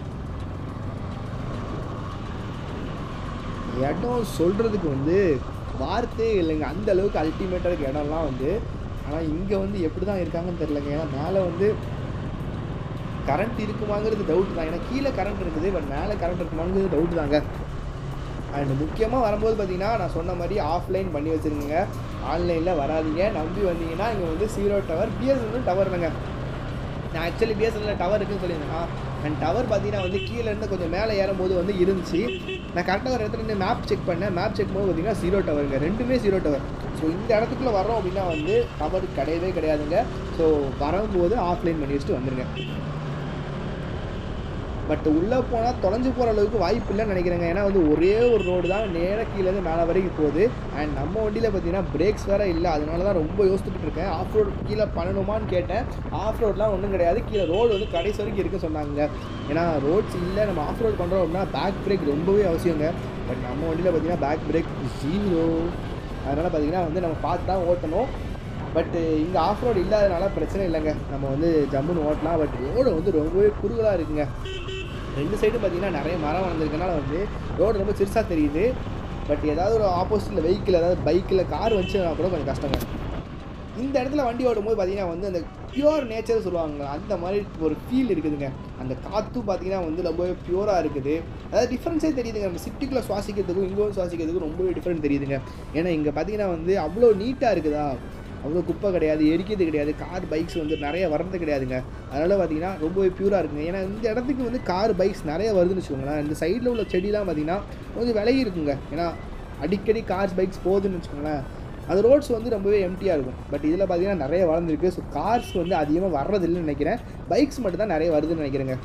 இடம் சொல்கிறதுக்கு வந்து வார்த்தையே இல்லைங்க அந்த அளவுக்கு அல்டிமேட்டாக இருக்க இடம்லாம் வந்து ஆனால் இங்கே வந்து எப்படி தான் இருக்காங்கன்னு தெரிலங்க ஏன்னா மேலே வந்து கரண்ட் இருக்குமாங்கிறது டவுட் தான் ஏன்னா கீழே கரண்ட் இருக்குது பட் மேலே கரண்ட் இருக்குமாங்கிறது டவுட் தாங்க அண்ட் முக்கியமாக வரும்போது பார்த்தீங்கன்னா நான் சொன்ன மாதிரி ஆஃப்லைன் பண்ணி வச்சுருங்க ஆன்லைனில் வராதீங்க நம்பி வந்தீங்கன்னா இங்கே வந்து ஜீரோ டவர் பிஎஸ்என்எல் டவர் தாங்க நான் ஆக்சுவலி பிஎஸ்என்எல் டவர் இருக்குன்னு சொல்லியிருந்தேன் அண்ட் டவர் பார்த்தீங்கன்னா வந்து கீழே இருந்து கொஞ்சம் மேலே ஏறும்போது வந்து இருந்துச்சு நான் கரெக்டாக ஒரு இடத்துல இருந்து மேப் செக் பண்ணேன் மேப் செக் போது பார்த்தீங்கன்னா ஜீரோ டவருங்க ரெண்டுமே ஜீரோ டவர் ஸோ இந்த இடத்துக்குள்ளே வரோம் அப்படின்னா வந்து டவர் கிடையவே கிடையாதுங்க ஸோ வரும்போது ஆஃப்லைன் பண்ணி வச்சுட்டு வந்துருங்க பட் உள்ளே போனால் தொலைஞ்சு போகிற அளவுக்கு வாய்ப்பு இல்லைன்னு நினைக்கிறேங்க ஏன்னா வந்து ஒரே ஒரு ரோடு தான் நேராக கீழேருந்து மேலே வரைக்கும் போகுது அண்ட் நம்ம வண்டியில் பார்த்தீங்கன்னா பிரேக்ஸ் வேறு இல்லை அதனால தான் ரொம்ப யோசிச்சுட்டு இருக்கேன் ஆஃப் ரோடு கீழே பண்ணணுமான்னு கேட்டேன் ஆஃப் ரோட்லாம் ஒன்றும் கிடையாது கீழே ரோடு வந்து கடைசி வரைக்கும் இருக்க சொன்னாங்க ஏன்னா ரோட்ஸ் இல்லை நம்ம ஆஃப் ரோட் பண்ணுறோம் அப்படின்னா பேக் பிரேக் ரொம்பவே அவசியங்க பட் நம்ம வண்டியில் பார்த்தீங்கன்னா பேக் பிரேக் ஜீரோ அதனால் பார்த்தீங்கன்னா வந்து நம்ம பார்த்து தான் ஓட்டணும் பட் இங்கே ஆஃப் ரோடு இல்லாதனால பிரச்சனை இல்லைங்க நம்ம வந்து ஜம்முன்னு ஓட்டலாம் பட் ரோடு வந்து ரொம்பவே குறுகலாக இருக்குங்க ரெண்டு சைடும் பார்த்தீங்கன்னா நிறைய மரம் வளர்ந்துருக்கனால வந்து ரோடு ரொம்ப சிறுசாக தெரியுது பட் ஏதாவது ஒரு ஆப்போசிட்டில் வெஹிக்கிள் ஏதாவது பைக்கில் கார் வந்துச்சுன்னா கூட கொஞ்சம் கஷ்டங்க இந்த இடத்துல வண்டி ஓடும்போது பார்த்தீங்கன்னா வந்து அந்த பியூர் நேச்சர் சொல்லுவாங்க அந்த மாதிரி ஒரு ஃபீல் இருக்குதுங்க அந்த காற்றும் பார்த்தீங்கன்னா வந்து ரொம்பவே பியூராக இருக்குது அதாவது டிஃப்ரென்ஸே தெரியுதுங்க நம்ம சிட்டிக்குள்ளே சுவாசிக்கிறதுக்கும் இங்கே வந்து சுவாசிக்கிறதுக்கும் ரொம்பவே டிஃப்ரெண்ட் தெரியுதுங்க ஏன்னா இங்கே பார்த்தீங்கன்னா வந்து அவ்வளோ நீட்டாக இருக்குதா அவ்வளோ குப்பை கிடையாது எரிக்கிறது கிடையாது கார் பைக்ஸ் வந்து நிறைய வர்றது கிடையாதுங்க அதனால் பார்த்தீங்கன்னா ரொம்பவே பியூராக இருக்குங்க ஏன்னா இந்த இடத்துக்கு வந்து கார் பைக்ஸ் நிறைய வருதுன்னு வச்சுக்கோங்களேன் இந்த சைடில் உள்ள செடிலாம் பார்த்தீங்கன்னா கொஞ்சம் விலகி இருக்குங்க ஏன்னா அடிக்கடி கார்ஸ் பைக்ஸ் போகுதுன்னு வச்சுக்கோங்களேன் அந்த ரோட்ஸ் வந்து ரொம்பவே எம்டியாக இருக்கும் பட் இதில் பார்த்தீங்கன்னா நிறைய வளர்ந்துருக்கு ஸோ கார்ஸ் வந்து அதிகமாக வர்றதில்லைன்னு நினைக்கிறேன் பைக்ஸ் மட்டும் தான் நிறைய வருதுன்னு நினைக்கிறேங்க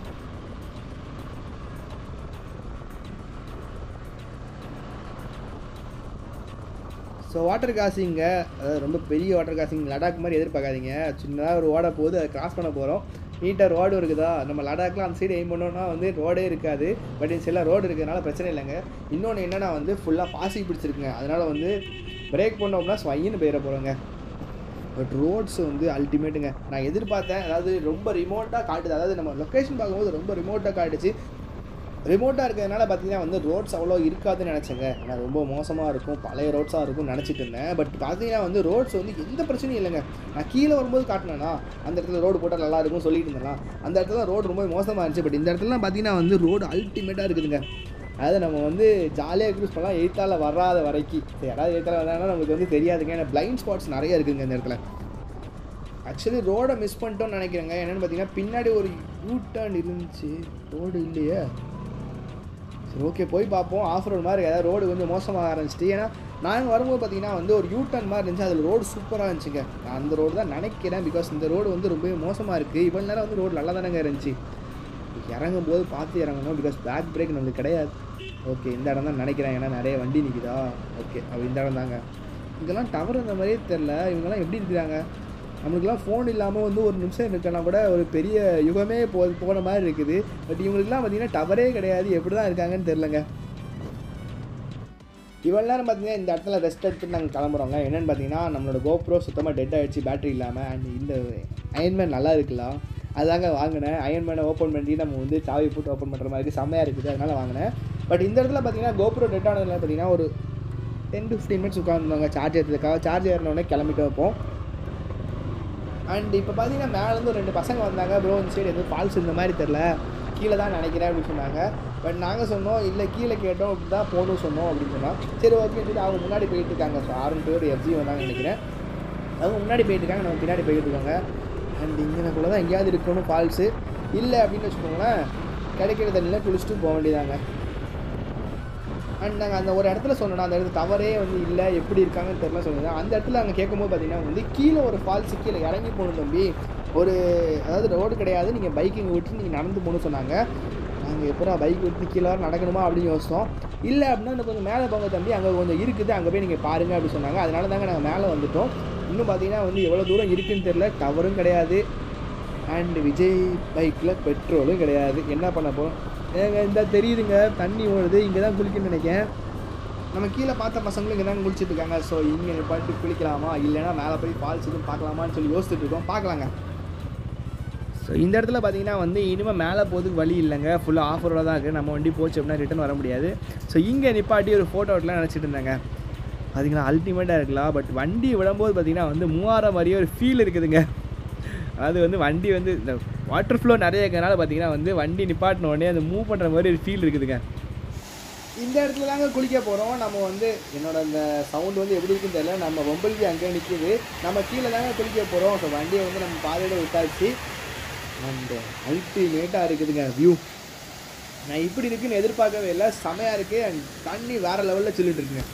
ஸோ வாட்டர் கிராசிங்க அதாவது ரொம்ப பெரிய வாட்டர் கிராசிங் லடாக் மாதிரி எதிர்பார்க்காதீங்க சின்னதாக ஒரு ஓட போகுது அதை கிராஸ் பண்ண போகிறோம் நீட்டாக ரோடு இருக்குதா நம்ம லடாக்லாம் அந்த சைடு எய்ம் பண்ணோம்னா வந்து ரோடே இருக்காது பட் இந்த சைடில் ரோடு இருக்கிறதுனால பிரச்சனை இல்லைங்க இன்னொன்று என்னென்னா வந்து ஃபுல்லாக பாசி பிடிச்சிருக்குங்க அதனால் வந்து பிரேக் பண்ணோம்னா ஸ்வைன்னு போயிட போகிறோங்க பட் ரோட்ஸ் வந்து அல்டிமேட்டுங்க நான் எதிர்பார்த்தேன் அதாவது ரொம்ப ரிமோட்டாக காட்டுது அதாவது நம்ம லொக்கேஷன் பார்க்கும்போது ரொம்ப ரிமோட்டாக காட்டுச்சு ரிமோட்டாக இருக்கிறதுனால பார்த்தீங்கன்னா வந்து ரோட்ஸ் அவ்வளோ இருக்காதுன்னு நினச்சேங்க நான் ரொம்ப மோசமாக இருக்கும் பழைய ரோட்ஸாக இருக்கும்னு நினச்சிட்டு இருந்தேன் பட் பார்த்தீங்கன்னா வந்து ரோட்ஸ் வந்து எந்த பிரச்சனையும் இல்லைங்க நான் கீழே வரும்போது காட்டினேன்னா அந்த இடத்துல ரோடு போட்டால் நல்லா இருக்கும் சொல்லிட்டு இருந்தேன் அந்த இடத்துல ரோடு ரொம்ப மோசமாக இருந்துச்சு பட் இந்த இடத்துலலாம் பார்த்தீங்கன்னா வந்து ரோடு அல்டிமேட்டாக இருக்குதுங்க அதாவது நம்ம வந்து ஜாலியாக க்ரூஸ் பண்ணலாம் எய்த்தால் வராத வரைக்கும் சரி யாராவது எய்த்தால் வராங்கன்னா நமக்கு வந்து தெரியாதுங்க ஏன்னா பிளைண்ட் ஸ்பாட்ஸ் நிறைய இருக்குங்க இந்த இடத்துல ஆக்சுவலி ரோடை மிஸ் பண்ணிட்டோம்னு நினைக்கிறேங்க என்னென்னு பார்த்தீங்கன்னா பின்னாடி ஒரு யூ டர்ன் இருந்துச்சு ரோடு இல்லையே சரி ஓகே போய் பார்ப்போம் ஆஃப் ரோடு மாதிரி ஏதாவது ரோடு கொஞ்சம் மோசமாக ஆரம்பிச்சிட்டு ஏன்னா நாங்கள் வரும்போது பார்த்தீங்கன்னா வந்து ஒரு யூ டர்ன் மாதிரி இருந்துச்சு அதில் ரோடு சூப்பராக இருந்துச்சுங்க நான் அந்த ரோடு தான் நினைக்கிறேன் பிகாஸ் இந்த ரோடு வந்து ரொம்பவே மோசமாக இருக்குது இவ்வளோ நேரம் வந்து ரோடு நல்லா தானேங்க இருந்துச்சு இறங்கும் போது பார்த்து இறங்கணும் பிகாஸ் பேக் பிரேக் நம்மளுக்கு கிடையாது ஓகே இந்த இடம் தான் நினைக்கிறேன் ஏன்னா நிறைய வண்டி நிற்குதா ஓகே அப்போ இந்த இடம் தாங்க இங்கெல்லாம் டவர் இந்த மாதிரியே தெரில இவங்கெல்லாம் எப்படி இருக்கிறாங்க நம்மளுக்குலாம் ஃபோன் இல்லாமல் வந்து ஒரு நிமிஷம் இருக்கனா கூட ஒரு பெரிய யுகமே போ போன மாதிரி இருக்குது பட் இவங்களுக்குலாம் பார்த்தீங்கன்னா டவரே கிடையாது எப்படி தான் இருக்காங்கன்னு தெரிலங்க இவ்வளோ நேரம் பார்த்தீங்கன்னா இந்த இடத்துல ரெஸ்ட் எடுத்துட்டு நாங்கள் கிளம்புறோங்க என்னென்னு பார்த்தீங்கன்னா நம்மளோட கோப்ரோ சுத்தமாக டெட் ஆகிடுச்சு பேட்டரி இல்லாமல் அண்ட் இந்த அயன்மேன் நல்லா இருக்கலாம் அதாங்க வாங்கினேன் அயன்மேனை ஓப்பன் பண்ணி நம்ம வந்து சாவி போட்டு ஓப்பன் பண்ணுற மாதிரி செம்மையாக இருக்குது அதனால் வாங்கினேன் பட் இந்த இடத்துல பார்த்தீங்கன்னா கோப்ரோ டெட் ஆனதுல பார்த்தீங்கன்னா ஒரு டென் டு ஃபிஃப்டீன் மினிட்ஸ் உட்காந்துருந்தாங்க சார்ஜ் ஏற்றுறதுக்காக சார்ஜ் ஏறினோடனே கிளம்பிட்டு வைப்போம் அண்ட் இப்போ பார்த்தீங்கன்னா மேலேருந்து ஒரு ரெண்டு பசங்க வந்தாங்க ப்ரோ இந்த சைடு எதுவும் ஃபால்ஸ் இந்த மாதிரி தெரில கீழே தான் நினைக்கிறேன் அப்படின்னு சொன்னாங்க பட் நாங்கள் சொன்னோம் இல்லை கீழே கேட்டோம் அப்படி தான் போகணும் சொன்னோம் அப்படின்னு சொன்னோம் சரி ஓகே சொல்லி அவங்க முன்னாடி போயிட்டு இருக்காங்க ஸோ ஆறு பேர் எஃப்ஜி வந்தாங்க நினைக்கிறேன் அவங்க முன்னாடி போயிட்டு இருக்காங்க நம்ம பின்னாடி போயிட்டு இருக்காங்க அண்ட் இங்கனக்குள்ளே தான் எங்கேயாவது இருக்கணும் ஃபால்ஸு இல்லை அப்படின்னு வச்சுக்கோங்களேன் கிடைக்கிற தண்ணியில் குளிச்சுட்டு போக வேண்டியதாங்க அண்ட் நாங்கள் அந்த ஒரு இடத்துல சொன்னோம் அந்த இடத்துல தவறே வந்து இல்லை எப்படி இருக்காங்கன்னு தெரியல சொன்னது அந்த இடத்துல அங்கே கேட்கும்போது பார்த்தீங்கன்னா வந்து கீழே ஒரு ஃபால்ஸு கீழே இறங்கி போகணும் தம்பி ஒரு அதாவது ரோடு கிடையாது நீங்கள் பைக்கிங் விட்டு நீங்கள் நடந்து போகணும்னு சொன்னாங்க நாங்கள் எப்போ பைக் விட்டு கீழே வர நடக்கணுமா அப்படின்னு யோசித்தோம் இல்லை அப்படின்னா இந்த கொஞ்சம் மேலே போங்க தம்பி அங்கே கொஞ்சம் இருக்குது அங்கே போய் நீங்கள் பாருங்கள் அப்படின்னு சொன்னாங்க அதனால தாங்க நாங்கள் மேலே வந்துட்டோம் இன்னும் பார்த்தீங்கன்னா வந்து எவ்வளோ தூரம் இருக்குன்னு தெரில டவரும் கிடையாது அண்ட் விஜய் பைக்கில் பெட்ரோலும் கிடையாது என்ன பண்ண போகிறோம் ஏங்க இந்த தெரியுதுங்க தண்ணி ஓடுது இங்கே தான் குளிக்கணும்னு நினைக்கிறேன் நம்ம கீழே பார்த்த பசங்களும் இங்கே தான் குளிச்சுட்டு இருக்காங்க ஸோ இங்கே பாட்டு குளிக்கலாமா இல்லைன்னா மேலே போய் ஃபால்ஸ் எதுவும் பார்க்கலாமான்னு சொல்லி யோசிச்சுட்டு இருக்கோம் பார்க்கலாங்க ஸோ இந்த இடத்துல பார்த்தீங்கன்னா வந்து இனிமேல் மேலே போகிறதுக்கு வழி இல்லைங்க ஃபுல்லாக ஆஃப் ரோடாக தான் இருக்குது நம்ம வண்டி போச்சு அப்படின்னா ரிட்டன் வர முடியாது ஸோ இங்கே நிப்பாட்டி ஒரு ஃபோட்டோ எடுக்கலாம் நினச்சிட்டு இருந்தாங்க பார்த்தீங்கன்னா அல்டிமேட்டாக இருக்கலாம் பட் வண்டி விடும்போது பார்த்தீங்கன்னா வந்து மூவாயிரம் மாதிரியே ஒரு ஃபீல் இருக்குதுங்க அது வந்து வண்டி வந்து இந்த வாட்டர் ஃப்ளோ நிறைய இருக்கிறனால பார்த்தீங்கன்னா வந்து வண்டி நிப்பாட்டின உடனே அந்த மூவ் பண்ணுற மாதிரி ஒரு ஃபீல் இருக்குதுங்க இந்த இடத்துல தாங்க குளிக்க போகிறோம் நம்ம வந்து என்னோட அந்த சவுண்ட் வந்து எப்படி இருக்குன்னு தெரியல நம்ம பொம்பல்வி அங்கே நிற்கிது நம்ம கீழே தாங்க குளிக்க போகிறோம் ஸோ வண்டியை வந்து நம்ம பாதையோட விட்டாச்சு அண்ட் அல்டிமேட்டாக இருக்குதுங்க வியூ நான் இப்படி இருக்குன்னு எதிர்பார்க்கவே இல்லை செமையாக இருக்குது அண்ட் தண்ணி வேறு லெவலில் சில்லுட்டு இருக்குங்க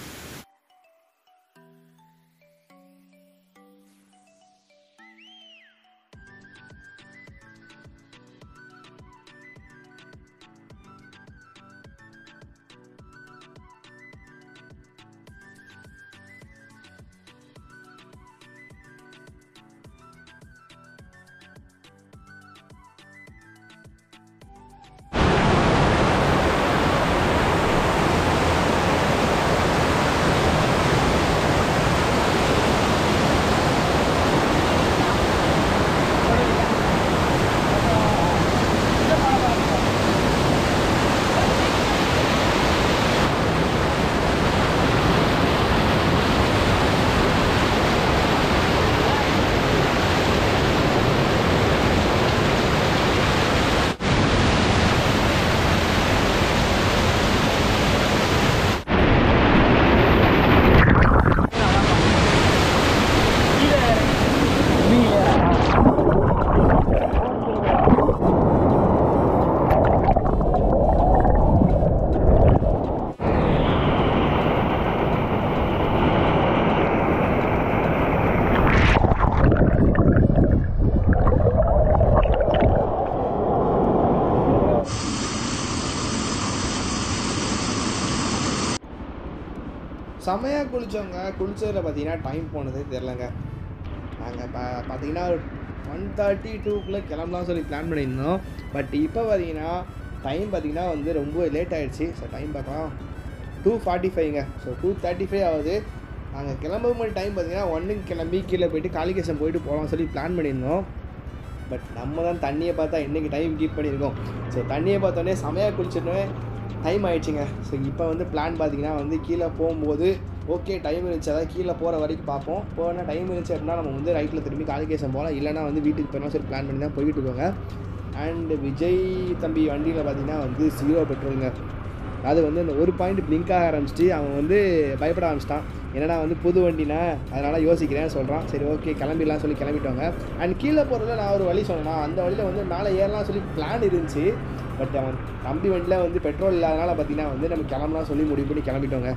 செமையாக குளித்தவங்க குளிச்சதில் பார்த்தீங்கன்னா டைம் போனதே தெரிலங்க நாங்கள் பா பார்த்தீங்கன்னா ஒன் தேர்ட்டி டூக்குள்ளே கிளம்பலாம் சொல்லி பிளான் பண்ணியிருந்தோம் பட் இப்போ பார்த்தீங்கன்னா டைம் பார்த்தீங்கன்னா வந்து ரொம்ப லேட் ஆகிடுச்சு ஸோ டைம் பார்க்கலாம் டூ ஃபார்ட்டி ஃபைவ்ங்க ஸோ டூ தேர்ட்டி ஃபைவ் ஆகுது நாங்கள் கிளம்பும் போது டைம் பார்த்தீங்கன்னா ஒன்றுக்கு கிளம்பி கீழே போயிட்டு காளிகேசன் போயிட்டு போகலாம் சொல்லி பிளான் பண்ணியிருந்தோம் பட் நம்ம தான் தண்ணியை பார்த்தா இன்றைக்கி டைம் கீப் பண்ணியிருக்கோம் ஸோ தண்ணியை பார்த்தோன்னே செமையாக குளிச்சிட்டோன்னே டைம் ஆயிடுச்சுங்க ஸோ இப்போ வந்து பிளான் பார்த்தீங்கன்னா வந்து கீழே போகும்போது ஓகே டைம் இருந்துச்சு அதாவது கீழே போகிற வரைக்கும் பார்ப்போம் போனால் டைம் இருந்துச்சு அப்படின்னா நம்ம வந்து ரைட்டில் திரும்பி காலிகேசன் போகலாம் இல்லைனா வந்து வீட்டுக்கு போயிடலாம் சரி பிளான் பண்ணி தான் போயிட்டு இருக்கோங்க அண்ட் விஜய் தம்பி வண்டியில் பார்த்தீங்கன்னா வந்து ஜீரோ பெட்ரோலுங்க அது வந்து இந்த ஒரு பாயிண்ட் பிளிங்க் ஆக ஆரம்பிச்சிட்டு அவன் வந்து பயப்பட ஆரம்பிச்சிட்டான் என்னடா வந்து புது வண்டினா அதனால் யோசிக்கிறேன்னு சொல்கிறான் சரி ஓகே கிளம்பிடலாம் சொல்லி கிளம்பிட்டோங்க அண்ட் கீழே போகிறதுல நான் ஒரு வழி சொன்னேன்னா அந்த வழியில் வந்து மேலே ஏறலாம் சொல்லி பிளான் இருந்துச்சு பட் அவன் தம்பி வண்டியில் வந்து பெட்ரோல் இல்லாதனால பார்த்தீங்கன்னா வந்து நம்ம கிளம்பலாம் சொல்லி முடிவு பண்ணி கிளம்பிட்டோங்க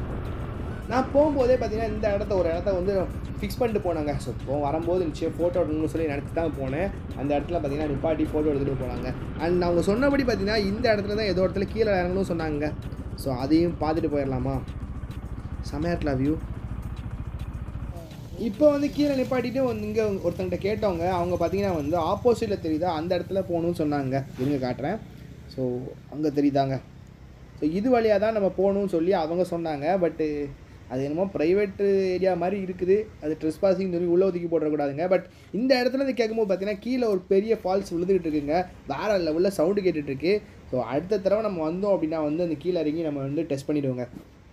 நான் போகும்போதே பார்த்தீங்கன்னா இந்த இடத்த ஒரு இடத்த வந்து ஃபிக்ஸ் பண்ணிட்டு போனாங்க ஸோ இப்போ வரும்போது நிச்சயம் ஃபோட்டோ எடுக்கணும்னு சொல்லி நினச்சி தான் போனேன் அந்த இடத்துல பார்த்தீங்கன்னா நிப்பாட்டி ஃபோட்டோ எடுத்துகிட்டு போனாங்க அண்ட் அவங்க சொன்னபடி பார்த்தீங்கன்னா இந்த இடத்துல தான் ஏதோ இடத்துல கீழே இறங்கணும்னு சொன்னாங்க ஸோ அதையும் பார்த்துட்டு போயிடலாமா செமையாட்லா வியூ இப்போ வந்து கீழே நிப்பாட்டிட்டு வந்து இங்கே ஒருத்தங்கிட்ட கேட்டவங்க அவங்க பார்த்தீங்கன்னா வந்து ஆப்போசிட்டில் தெரியுதா அந்த இடத்துல போகணும்னு சொன்னாங்க இருங்க காட்டுறேன் ஸோ அங்கே தெரியுதாங்க ஸோ இது வழியாக தான் நம்ம போகணும்னு சொல்லி அவங்க சொன்னாங்க பட்டு அது என்னமோ ப்ரைவேட் ஏரியா மாதிரி இருக்குது அது ட்ரெஸ் பாசிங் சொல்லி உள்ளே ஒதுக்கி போடக்கூடாதுங்க பட் இந்த இடத்துல இருந்து கேட்கும்போது பார்த்தீங்கன்னா கீழே ஒரு பெரிய ஃபால்ஸ் விழுந்துகிட்டு இருக்குங்க வேறு லெவலில் சவுண்டு கேட்டுட்ருக்கு ஸோ அடுத்த தடவை நம்ம வந்தோம் அப்படின்னா வந்து அந்த கீழே இறங்கி நம்ம வந்து டெஸ்ட் பண்ணிவிடுவோங்க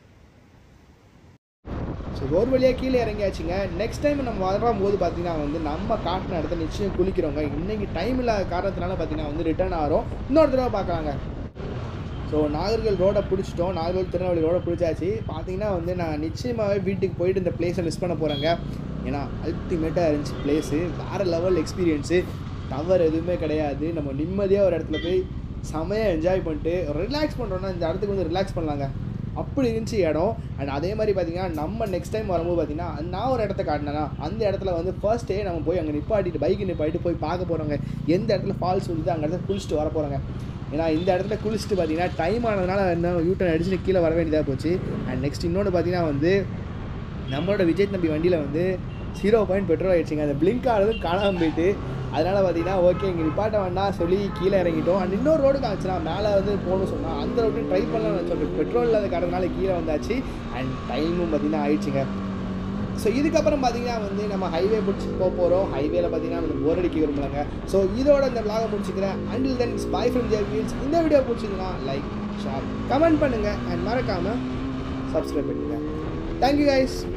ஸோ ஒரு வழியாக கீழே இறங்கியாச்சுங்க நெக்ஸ்ட் டைம் நம்ம வரும்போது பார்த்தீங்கன்னா வந்து நம்ம காட்டின இடத்த நிச்சயம் குளிக்கிறோங்க இன்றைக்கி டைம் இல்லாத காரணத்தினால பார்த்தீங்கன்னா வந்து ரிட்டர்ன் ஆகிறோம் இன்னொரு தடவை பார்க்கலாங்க ஸோ நாகர்கோவில் ரோடை பிடிச்சிட்டோம் நாகர்கோவில் திருநெல்வேலி ரோடை பிடிச்சாச்சு பார்த்தீங்கன்னா வந்து நான் நிச்சயமாகவே வீட்டுக்கு போயிட்டு இந்த பிளேஸை மிஸ் பண்ண போகிறேங்க ஏன்னா அல்டிமேட்டாக இருந்துச்சு பிளேஸு வேறு லெவல் எக்ஸ்பீரியன்ஸு டவர் எதுவுமே கிடையாது நம்ம நிம்மதியாக ஒரு இடத்துல போய் செமையாக என்ஜாய் பண்ணிட்டு ரிலாக்ஸ் பண்ணுறோன்னா இந்த இடத்துக்கு வந்து ரிலாக்ஸ் பண்ணலாங்க அப்படி இருந்துச்சு இடம் அண்ட் அதே மாதிரி பார்த்தீங்கன்னா நம்ம நெக்ஸ்ட் டைம் வரும்போது பார்த்தீங்கன்னா நான் ஒரு இடத்த காட்டினேன்னா அந்த இடத்துல வந்து ஃபர்ஸ்ட் டே நம்ம போய் அங்கே நிப்பாட்டிட்டு பைக்கு நிப்பாட்டிட்டு போய் பார்க்க போகிறோங்க எந்த இடத்துல ஃபால்ஸ் வந்து அங்கே இடத்துல குளிச்சுட்டு வர போகிறோங்க ஏன்னா இந்த இடத்துல குளிச்சுட்டு பார்த்தீங்கன்னா டைம் ஆனதுனால என்ன யூட்டன் அடிச்சுட்டு கீழே வர வேண்டியதாக போச்சு அண்ட் நெக்ஸ்ட் இன்னொன்று பார்த்தீங்கன்னா வந்து நம்மளோட விஜய் தம்பி வண்டியில் வந்து ஜீரோ பாயிண்ட் பெட்ரோல் ஆயிடுச்சுங்க அந்த பிளிங்க் ஆனதும் காணாமல் போயிட்டு அதனால் பார்த்தீங்கன்னா ஓகே இங்கே நிப்பாட்ட வேண்டாம் சொல்லி கீழே இறங்கிட்டோம் அண்ட் இன்னொரு ரோடு காமிச்சுனா மேலே வந்து போகணும்னு சொன்னால் அந்த ரோட்டு ட்ரை பண்ணலாம்னு சொல்லிட்டு பெட்ரோல் இல்லாத காரணனால கீழே வந்தாச்சு அண்ட் டைமும் பார்த்தீங்கன்னா ஆயிடுச்சுங்க ஸோ இதுக்கப்புறம் பார்த்தீங்கன்னா வந்து நம்ம ஹைவே பிடிச்சி போக போகிறோம் ஹைவேல பார்த்தீங்கன்னா நம்ம போர் அடிக்க விரும்பலங்க ஸோ இதோட இந்த vlog-அ முடிச்சுக்கிறேன் until then spy from J Wheels இந்த வீடியோ பிடிச்சிங்கன்னா லைக் ஷேர் கமெண்ட் பண்ணுங்கள் அண்ட் மறக்காமல் சப்ஸ்கிரைப் பண்ணுங்கள் தேங்க்யூ கைஸ்